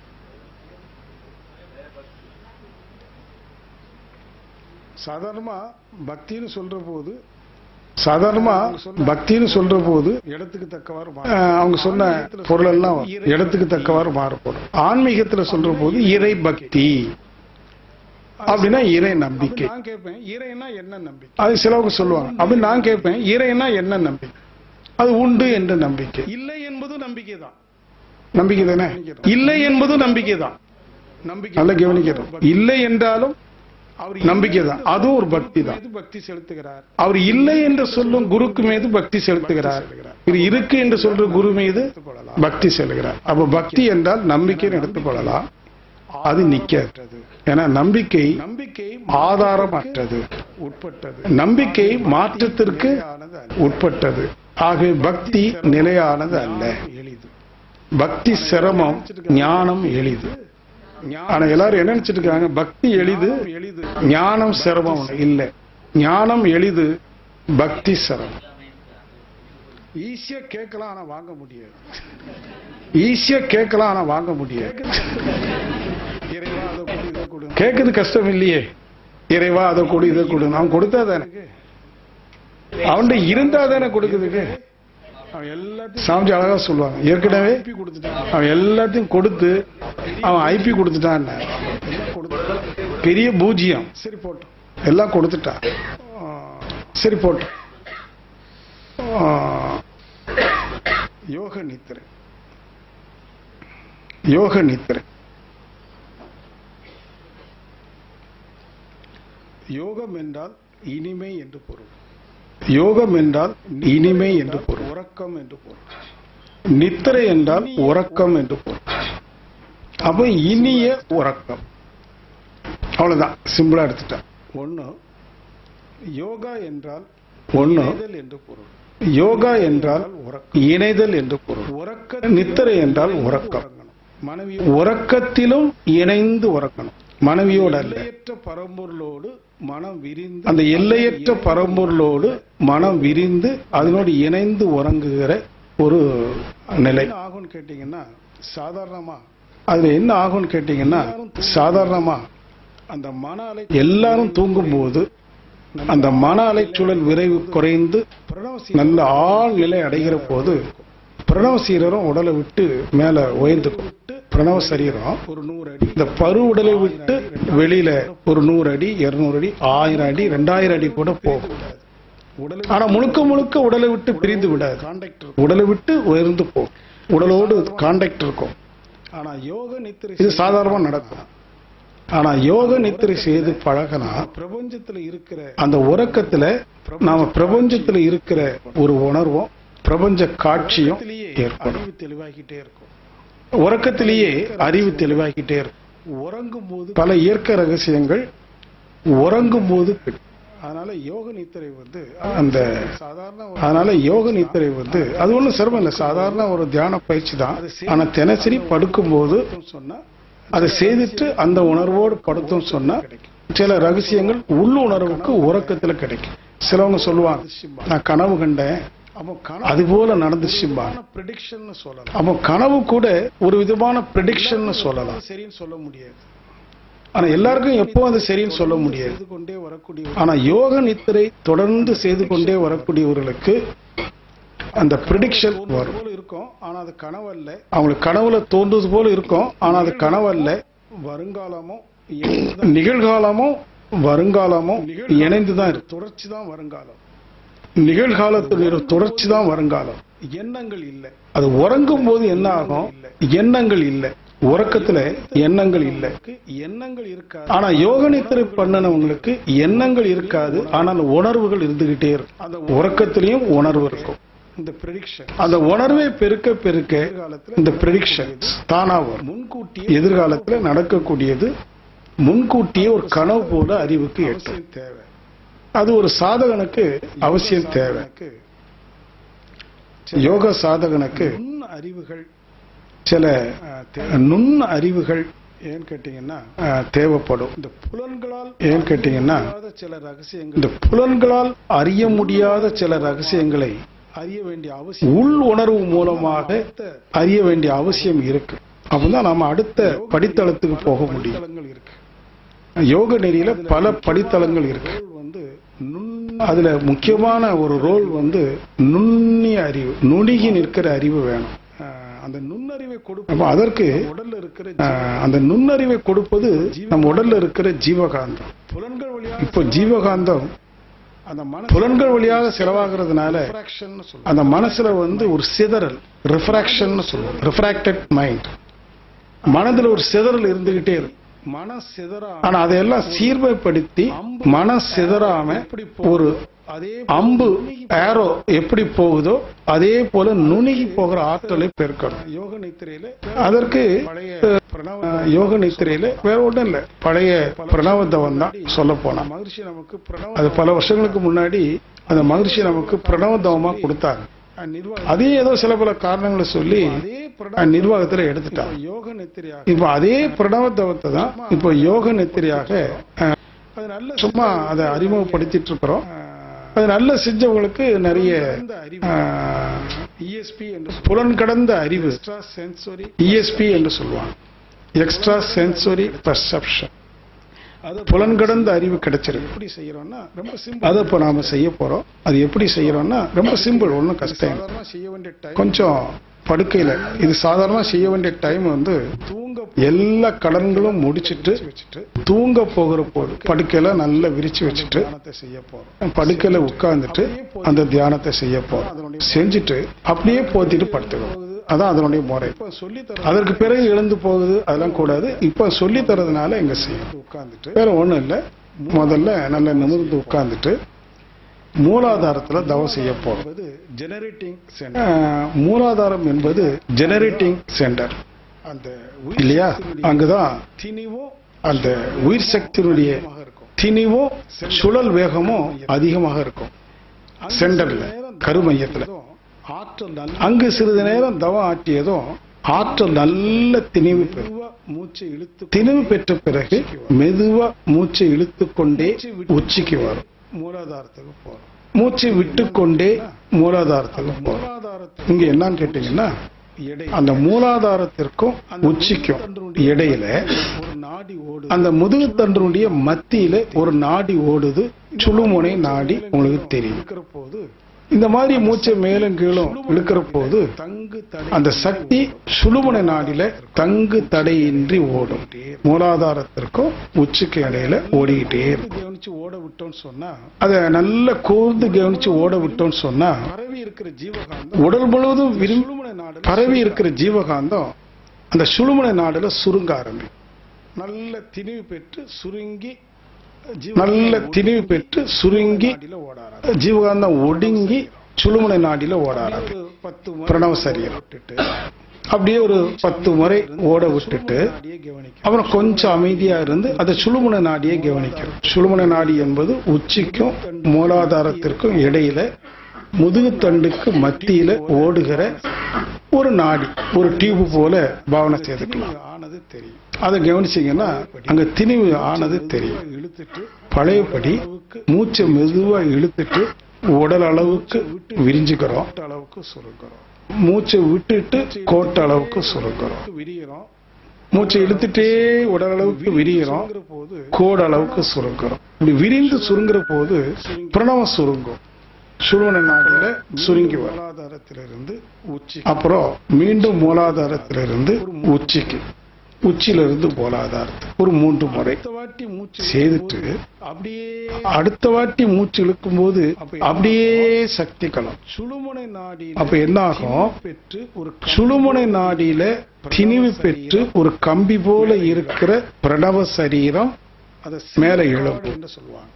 சாதாரணமா பக்தின்னு சொல்ற போது சாதாரணமா பக்தின்னு சொல்ற போது இடத்துக்கு தக்கவாறு மா- அஹ் அவங்க சொன்ன பொருள் எல்லாம் இடத்துக்கு தக்கவாறு மாறுபடும் ஆன்மீகத்துல சொல்ற போது இறை பக்தி அப்படின்னா இறை நம்பிக்கை நான் கேட்பேன் இறைனா என்ன நம்பிக்கை அது சிலவங்க சொல்லுவாங்க அப்படி நான் கேட்பேன் இறைனா என்ன நம்பிக்கை அது உண்டு என்ற நம்பிக்கை இல்லை என்பது நம்பிக்கை தான் நம்பிக்கை தானே இல்லை என்பது நம்பிக்கை தான் நம்பிக்கை நல்ல கவனிக்கிறோம் இல்லை என்றாலும் அவர் நம்பிக்கை தான் அதுவும் ஒரு பக்தி தான் பக்தி செலுத்துகிறார் அவர் இல்லை என்று சொல்லும் குருக்கு மீது பக்தி செலுத்துகிறார் இது இருக்கு என்று சொல்ற குரு மீது பக்தி செலுகிறார் அப்ப பக்தி என்றால் நம்பிக்கைன்னு எடுத்துக்கொள்ளலாம் அது நிக்காது ஏன்னா நம்பிக்கை நம்பிக்கை ஆதாரமற்றது உட்பட்டது நம்பிக்கை மாற்றத்திற்கு உட்பட்டது ஆகவே பக்தி நிலையானது அல்ல எளிது பக்தி சிரமம் ஞானம் எளிது ஆனா எல்லாரும் என்ன நினைச்சிட்டு இருக்காங்க பக்தி எளிது எளிது ஞானம் சிரமம் இல்ல ஞானம் எளிது பக்தி சிரமம் ஈஸியா கேட்கலாம் ஆனா வாங்க முடியாது ஈஸியா கேட்கலாம் ஆனா வாங்க முடியாது இறைவா அதை கொடு இதை கொடு கேட்கறது கஷ்டம் இல்லையே இறைவா அதை கொடு இதை கொடு அவன் கொடுத்தா தானே அவன்கிட்ட இருந்தா தானே கொடுக்குதுக்கு அவன் எல்லாத்தையும் சாமிஜி அழகா சொல்லுவாங்க ஏற்கனவே அவன் எல்லாத்தையும் கொடுத்து அவன் ஐபி கொடுத்துட்டான் பெரிய பூஜ்ஜியம் சரி போட்டோம் எல்லாம் கொடுத்துட்டான் ஆ, சரி போட்டோம் ஆ, யோக நித்திரை யோக நித்திரை யோகம் என்றால் இனிமை என்று பொருள் யோகம் என்றால் இனிமை என்று பொருள் உறக்கம் என்று பொருள் நித்திரை என்றால் உறக்கம் என்று பொருள் அப்ப இனிய உறக்கம் அவ்வளவுதான் சிம்பிளா எடுத்துட்டேன் ஒண்ணு யோகா என்றால் ஒண்ணு என்று பொருள் யோகா என்றால் இணைதல் என்று பொருள் உறக்க நித்திரை என்றால் உறக்கம் மனைவி உறக்கத்திலும் இணைந்து உறக்கணும் மனைவியோட எல்லையற்ற பரம்பொருளோடு மனம் விரிந்து அந்த எல்லையற்ற பரம்பொருளோடு மனம் விரிந்து அதனோடு இணைந்து உறங்குகிற ஒரு நிலை ஆகும்னு கேட்டீங்கன்னா சாதாரணமா அதுல என்ன ஆகும்னு கேட்டீங்கன்னா சாதாரணமா அந்த மன அலை எல்லாரும் தூங்கும்போது அந்த மன அலைச்சூழல் விரைவு குறைந்து நல்ல ஆழ்நிலை அடைகிற போது பிரணவ சீரரும் உடலை விட்டு மேல உயர்ந்துக்கும் பிரணவ சரீரம் ஒரு நூறு அடி இந்த பரு உடலை விட்டு வெளியில ஒரு நூறு அடி இருநூறு அடி ஆயிரம் அடி ரெண்டாயிரம் அடி கூட போகும் ஆனா முழுக்க முழுக்க உடலை விட்டு பிரிந்து விடாது உடலை விட்டு உயர்ந்து போகும் உடலோடு கான்டாக்ட் இருக்கும் ஆனா யோக நித்திரை இது சாதாரணமா நடக்கும் ஆனா யோக நித்திரை செய்து பழகினா பிரபஞ்சத்துல இருக்கிற அந்த உறக்கத்துல நாம பிரபஞ்சத்துல இருக்கிற ஒரு உணர்வும் பிரபஞ்ச காட்சியும் ஏற்படும் தெளிவாகிட்டே இருக்கும் உறக்கத்திலேயே அறிவு தெளிவாகிட்டே இருக்கும் உறங்கும் போது பல இயற்கை ரகசியங்கள் உறங்கும் போது கிடைக்கும். அதனால யோக நித்திரை வந்து அந்த சாதாரண அதனால யோக நித்திரை வந்து அது ஒண்ணும் சிரமம் இல்லை சாதாரண ஒரு தியான பயிற்சி தான் ஆனா தினசரி படுக்கும்போது சொன்னா அதை செய்துட்டு அந்த உணர்வோடு படுத்தும் சொன்னா சில ரகசியங்கள் உள்ளுணர்வுக்கு உறக்கத்துல கிடைக்கும் சிலவங்க சொல்லுவாங்க நான் கனவு கண்டேன் அது போல நடந்துச்சும்பா சொல்லலாம் அப்போ கனவு கூட ஒரு விதமான ப்ரெடிக்ஷன் சொல்லலாம் சரின்னு சொல்ல முடியாது ஆனா எல்லாருக்கும் எப்போ அது சரின்னு சொல்ல முடியாது கொண்டே வரக்கூடிய ஆனா யோக நித்திரை தொடர்ந்து செய்து கொண்டே வரக்கூடியவர்களுக்கு அந்த ப்ரிடிக்ஷன் வரும் போல இருக்கும் ஆனா அது கனவு அல்ல அவங்களுக்கு கனவுல தோன்றுவது போல இருக்கும் ஆனா அது கனவு அல்ல வருங்காலமும் நிகழ்காலமும் வருங்காலமும் இணைந்துதான் இருக்கு தொடர்ச்சி தான் வருங்காலம் நிகழ்காலத்தினுடைய தொடர்ச்சி தான் வருங்காலம் எண்ணங்கள் இல்லை அது உறங்கும் போது என்ன ஆகும் எண்ணங்கள் இல்லை உறக்கத்துல எண்ணங்கள் இல்லை எண்ணங்கள் இருக்காது ஆனா யோக நித்திரை பண்ணனவங்களுக்கு எண்ணங்கள் இருக்காது ஆனால் உணர்வுகள் இருந்துகிட்டே இருக்கும் அந்த உறக்கத்திலையும் உணர்வு இருக்கும் இந்த ப்ரெடிக்ஷன் அந்த உணர்வை பெருக்க பெருக்க இந்த ப்ரெடிக்ஷன் தானா வரும் முன்கூட்டி எதிர்காலத்துல நடக்கக்கூடியது முன்கூட்டியே ஒரு கனவு போல அறிவுக்கு எட்டும் தேவை அது ஒரு சாதகனுக்கு அவசியம் தேவை யோக சாதகனுக்கு அறிவுகள் சில நுண் அறிவுகள் ஏன்னு கேட்டீங்கன்னா அஹ், தேவைப்படும் இந்த புலன்களால் ஏன்னு கேட்டீங்கன்னா சில ரகசியங்கள் இந்த புலன்களால் அறிய முடியாத சில ரகசியங்களை அறிய வேண்டிய அவசியம் உள் உணர்வு மூலமாக அறிய வேண்டிய அவசியம் இருக்கு அப்பதான் நாம அடுத்த படித்தளத்துக்கு போக முடியும் இருக்கு யோக நெறியில பல படித்தளங்கள் இருக்கு வந்து அதுல முக்கியமான ஒரு ரோல் வந்து நுண்ணிய அறிவு நுணுகி நிற்கிற அறிவு வேணும் அஹ் அந்த நுண்ணறிவை கொடுப்போம் அதற்கு உடல்ல இருக்கிற அஹ் அந்த நுண்ணறிவை கொடுப்பது நம்ம உடல்ல இருக்கிற ஜீவகாந்தம் புலன்கள் வழியாக இப்போ ஜீவகாந்தம் அந்த மன புலன்கள் வழியாக செலவாகிறதுனால அந்த மனசுல வந்து ஒரு சிதறல் ரிஃப்ராக்ஷன் சொல்லுவோம் ரிஃப்ராக்டட் மைண்ட் மனதுல ஒரு சிதறல் இருந்துகிட்டே இருக்கு மன சிதறா ஆனா அதையெல்லாம் சீர்மைப்படுத்தி மன சிதறாம ஒரு அதே அம்பு ஏரோ எப்படி போகுதோ அதே போல நுணுகி போகிற ஆற்றலை பெருக்கணும் யோக நித்திரையில அதற்கு பழைய யோக நித்திரையில வேற ஒண்ணும் இல்ல பழைய பிரணவத்தவன் தான் சொல்ல போனா மகிழ்ச்சி நமக்கு அது பல வருஷங்களுக்கு முன்னாடி அந்த மகிழ்ச்சி நமக்கு பிரணவத்தவமா கொடுத்தாங்க அதே ஏதோ சில பல காரணங்களை சொல்லி அஹ், நிர்வாகத்துல எடுத்துட்டாங்க யோக நெத்திரியாக இப்ப அதே பிரணவத்தவத்தை தான் இப்ப யோக நெத்திரியாக அஹ், அது நல்ல சும்மா அதை அறிமுகப்படுத்திட்டு இருக்கிறோம் அது நல்ல செஞ்சவங்களுக்கு நிறைய இஎஸ்பி என்று புலன் கடந்த அறிவு சென்சோரி இஎஸ்பி என்று சொல்லுவாங்க எக்ஸ்ட்ரா சென்சோரி பர்செப்ஷன் அது புலன் கடந்த அறிவு கிடைச்சிருக்கு எப்படி செய்யறோம்னா ரொம்ப சிம்பிள் அதை இப்போ நாம செய்ய போறோம் அது எப்படி செய்யறோம்னா ரொம்ப சிம்பிள் ஒன்றும் கஷ்டம் இல்லை. செய்ய வேண்டிய டைம் கொஞ்சம் படுக்கையில இது சாதாரணமா செய்ய வேண்டிய டைம் வந்து தூங்க எல்லா கடன்களும் முடிச்சிட்டு தூங்க போகிற போது படுக்கையில நல்லா விரிச்சு வச்சுட்டு செய்ய போறோம் படுக்கையில உட்கார்ந்துட்டு அந்த தியானத்தை செய்ய போறோம் செஞ்சுட்டு அப்படியே போத்திட்டு படுத்துக்கணும் அதான் அதனுடைய முறை அதற்கு பிறகு எழுந்து போகுது அதெல்லாம் கூடாது இப்ப சொல்லி தரதுனால எங்க செய்யும் உட்கார்ந்துட்டு வேற ஒண்ணும் இல்ல முதல்ல நல்ல நிமிர்ந்து உட்கார்ந்துட்டு மூலாதாரத்துல தவம் செய்ய போறது ஜெனரேட்டிங் மூலாதாரம் என்பது ஜெனரேட்டிங் சென்டர் அந்த இல்லையா அங்குதான் திணிவும் அந்த உயிர் சக்தியினுடைய திணிவும் சுழல் வேகமும் அதிகமாக இருக்கும் சென்டர்ல கருமையத்துல அங்கு சிறிது நேரம் தவம் ஆட்டியதும் ஆற்றல் நல்ல திணிவு பெறும் மூச்சை இழுத்து திணிவு பெற்ற பிறகு மெதுவா மூச்சை இழுத்து கொண்டே உச்சிக்கு வரும் மூலாதாரத்துக்கு போறோம் மூச்சை விட்டுக்கொண்டே மூலாதாரத்துக்கு போறோம் இங்க என்னன்னு கேட்டீங்கன்னா அந்த மூலாதாரத்திற்கும் உச்சிக்கும் இடையில நாடி ஓடு அந்த முதுகுத்தண்டனுடைய மத்தியில ஒரு நாடி ஓடுது சுழுமுனை நாடி உங்களுக்கு தெரியும் இருக்கிற போது இந்த மாதிரி மூச்சை மேலும் கீழும் இழுக்கிற போது தங்கு அந்த சக்தி சுழுமுனை நாடில தங்கு தடையின்றி ஓடும் மூலாதாரத்திற்கும் உச்சிக்கு இடையில ஓடிக்கிட்டே இருக்கும் கவனிச்சு ஓட விட்டோம்னு சொன்னா அத நல்ல கூர்ந்து கவனிச்சு ஓட விட்டோம்னு சொன்னா பரவி இருக்கிற ஜீவகாந்தம் உடல் முழுவதும் விரும்பி பரவி இருக்கிற ஜீவகாந்தம் அந்த சுழுமுனை நாடுல சுருங்க ஆரம்பிக்கும் நல்ல திணிவு பெற்று சுருங்கி நல்ல திணிவு பெற்று சுருங்கி ஜீவகாந்தம் ஒடுங்கி சுழுமுனை நாடியில ஓட ஆரம்பிக்கும் பிரணவ சரீரம் அப்படியே ஒரு பத்து முறை ஓட விட்டுட்டு அப்புறம் கொஞ்சம் அமைதியா இருந்து அதை சுழுமுனை நாடியை கவனிக்கணும் சுழுமுனை நாடி என்பது உச்சிக்கும் மூலாதாரத்திற்கும் இடையில முதுகுத்தண்டுக்கு மத்தியில ஓடுகிற ஒரு நாடி ஒரு டியூப் போல பாவனை செய்துக்கலாம் ஆனது தெரியும் அதை கவனிச்சீங்கன்னா அங்க திணிவு ஆனது தெரியும் இழுத்துட்டு பழையபடி மூச்சை மெதுவா இழுத்துட்டு உடல் அளவுக்கு விரிஞ்சுக்கிறோம் அளவுக்கு சுருக்கிறோம் மூச்சை விட்டுட்டு கோட்ட அளவுக்கு சுருக்கிறோம் விரிகிறோம் மூச்சை இழுத்துட்டே உடல் அளவுக்கு விரிகிறோம் கோடு அளவுக்கு சுருக்கிறோம் இப்படி விரிந்து சுருங்குற போது பிரணவம் சுருங்கும் சுருவன நாடுல சுருங்கி வரும் மூலாதாரத்திலிருந்து உச்சி அப்புறம் மீண்டும் மூலாதாரத்திலிருந்து உச்சிக்கு உச்சியில இருந்து மூலாதாரத்துக்கு ஒரு மூன்று முறை செய்துட்டு அப்படியே அடுத்த வாட்டி மூச்சு இழுக்கும் போது அப்படியே சக்தி களம் சுழுமுனை நாடி அப்ப என்ன ஆகும் பெற்று ஒரு சுழுமுனை நாடியில திணிவு பெற்று ஒரு கம்பி போல இருக்கிற பிரணவ சரீரம் மேல எழும்பும் என்று சொல்லுவாங்க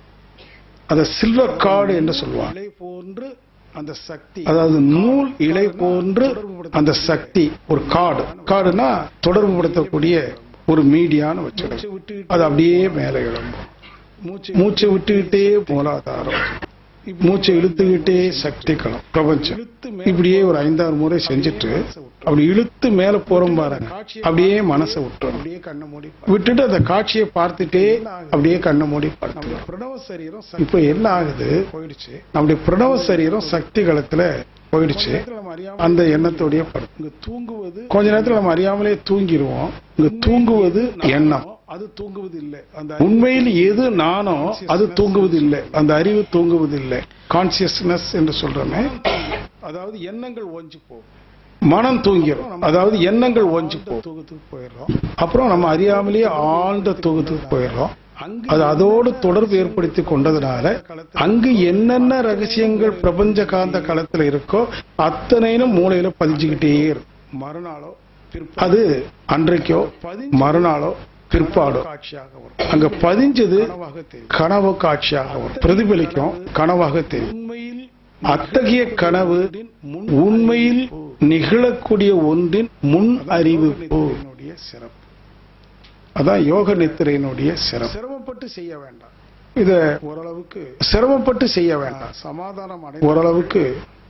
அத சில்வர் காடு என்று சொல்லுவாங்க இலை போன்று அந்த சக்தி அதாவது நூல் இலை போன்று அந்த சக்தி ஒரு காடு காடுனா தொடர்பு படுத்தக்கூடிய ஒரு மீடியான்னு வச்சிடும் அது அப்படியே மேலே எழும்பும் மூச்சை விட்டுக்கிட்டே மூலாதாரம் மூச்சை இழுத்துக்கிட்டே சக்தி களம் பிரபஞ்சம் இப்படியே ஒரு ஐந்தாறு முறை செஞ்சுட்டு அப்படி இழுத்து மேல போறோம் பாருங்க அப்படியே மனசை விட்டுரும் அப்படியே கண்ணை மூடி விட்டுட்டு அந்த காட்சியை பார்த்துட்டே அப்படியே கண்ணை மூடி பார்க்கணும் பிரணவ சரீரம் இப்ப என்ன ஆகுது போயிடுச்சு நம்முடைய பிரணவ சரீரம் சக்தி களத்துல போயிடுச்சு அந்த எண்ணத்தோடய படம் இங்க தூங்குவது கொஞ்ச நேரத்துல நம்ம அறியாமலே தூங்கிடுவோம் இங்க தூங்குவது எண்ணம் அது தூங்குவது இல்லை அந்த உண்மையில் எது நானோ அது தூங்குவது இல்லை அந்த அறிவு தூங்குவது இல்லை கான்சியஸ்னஸ் என்று சொல்றோமே அதாவது எண்ணங்கள் ஓஞ்சு போகும் மனம் தூங்கிடும் அதாவது எண்ணங்கள் ஓஞ்சு போகும் தூக்கத்துக்கு போயிடுறோம் அப்புறம் நம்ம அறியாமலேயே ஆழ்ந்த தூக்கத்துக்கு போயிடுறோம் அது அதோடு தொடர்பு ஏற்படுத்தி கொண்டதுனால அங்கு என்னென்ன ரகசியங்கள் பிரபஞ்ச காந்த களத்துல இருக்கோ அத்தனையும் மூளையில பதிஞ்சுக்கிட்டே இருக்கும் மறுநாளோ அது அன்றைக்கோ மறுநாளோ பிற்பாடோ அங்க பதிஞ்சது கனவு காட்சியாக வரும் பிரதிபலிக்கும் கனவாக தெரியும் உண்மையில் அத்தகைய கனவு உண்மையில் நிகழக்கூடிய ஒன்றின் முன் அறிவிப்பு சிறப்பு அதான் யோக நித்திரையினுடைய சிறப்பு சிரமப்பட்டு செய்ய வேண்டாம் இத ஓரளவுக்கு சிரமப்பட்டு செய்ய வேண்டாம் சமாதானம் அடை ஓரளவுக்கு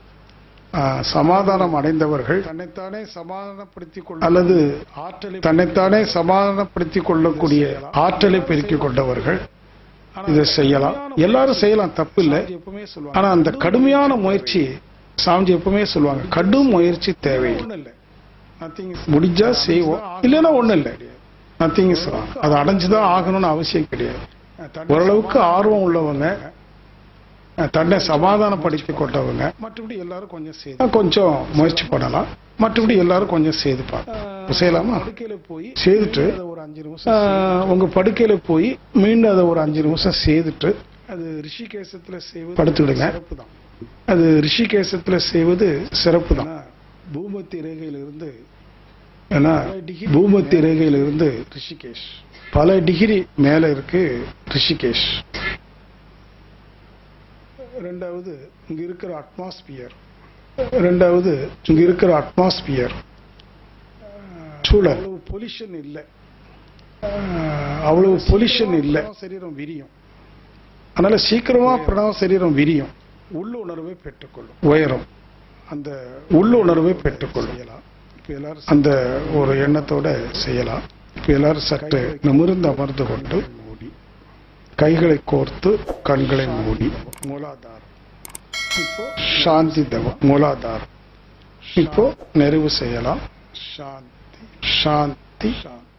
சமாதானம் அடைந்தவர்கள் தன்னைத்தானே சமாதானப்படுத்திக் கொள்ள அல்லது ஆற்றலை தன்னைத்தானே சமாதானப்படுத்திக் கொள்ளக்கூடிய ஆற்றலை பெருக்கிக் கொண்டவர்கள் இதை செய்யலாம் எல்லாரும் செய்யலாம் தப்பு இல்லை ஆனா அந்த கடுமையான முயற்சி சாமிஜி எப்பவுமே சொல்லுவாங்க கடும் முயற்சி தேவை முடிஞ்சா செய்வோம் இல்லைன்னா ஒண்ணும் இல்லை நத்திங் அதை அடைஞ்சுதான் ஆகணும்னு அவசியம் கிடையாது ஓரளவுக்கு ஆர்வம் உள்ளவங்க தன்னை சமாதானப்படுத்திக் கொண்டவங்க மற்றபடி எல்லாரும் கொஞ்சம் செய்து கொஞ்சம் முயற்சி பண்ணலாம் மற்றபடி எல்லாரும் கொஞ்சம் செய்துப்பாங்க செய்யலாமா போய் செய்துட்டு ஒரு அஞ்சு நிமிஷம் உங்க படுக்கையில போய் மீண்டும் அதை ஒரு அஞ்சு நிமிஷம் செய்துட்டு அது ரிஷிகேசத்துல செய்வது படுத்துடுங்க அது ரிஷிகேசத்துல செய்வது சிறப்பு தான் பூமத்தி ரேகையிலிருந்து ஏன்னா பூமத்தி ரேகையிலிருந்து ரிஷிகேஷ் பல டிகிரி மேல இருக்கு ரிஷிகேஷ் ரெண்டாவது இங்க இருக்கிற அட்மாஸ்பியர் ரெண்டாவது இங்க இருக்கிற அட்மாஸ்பியர் சூழல் பொல்யூஷன் இல்லை அவ்வளவு பொல்யூஷன் இல்லை சரீரம் விரியும் அதனால சீக்கிரமா பிரணவ சரீரம் விரியும் உள்ளுணர்வை பெற்றுக்கொள்ளும் உயரம் அந்த உள்ளுணர்வை பெற்றுக்கொள்ளும் அந்த ஒரு எண்ணத்தோட செய்யலாம் இப்ப எல்லாரும் சற்று நிமிர்ந்து அமர்ந்து கொண்டு மூடி கைகளை கோர்த்து கண்களை மூடி மூலாதாரம் இப்போ சாந்தி தவம் மூலாதாரம் இப்போ நிறைவு செய்யலாம் சாந்தி சாந்தி சாந்தி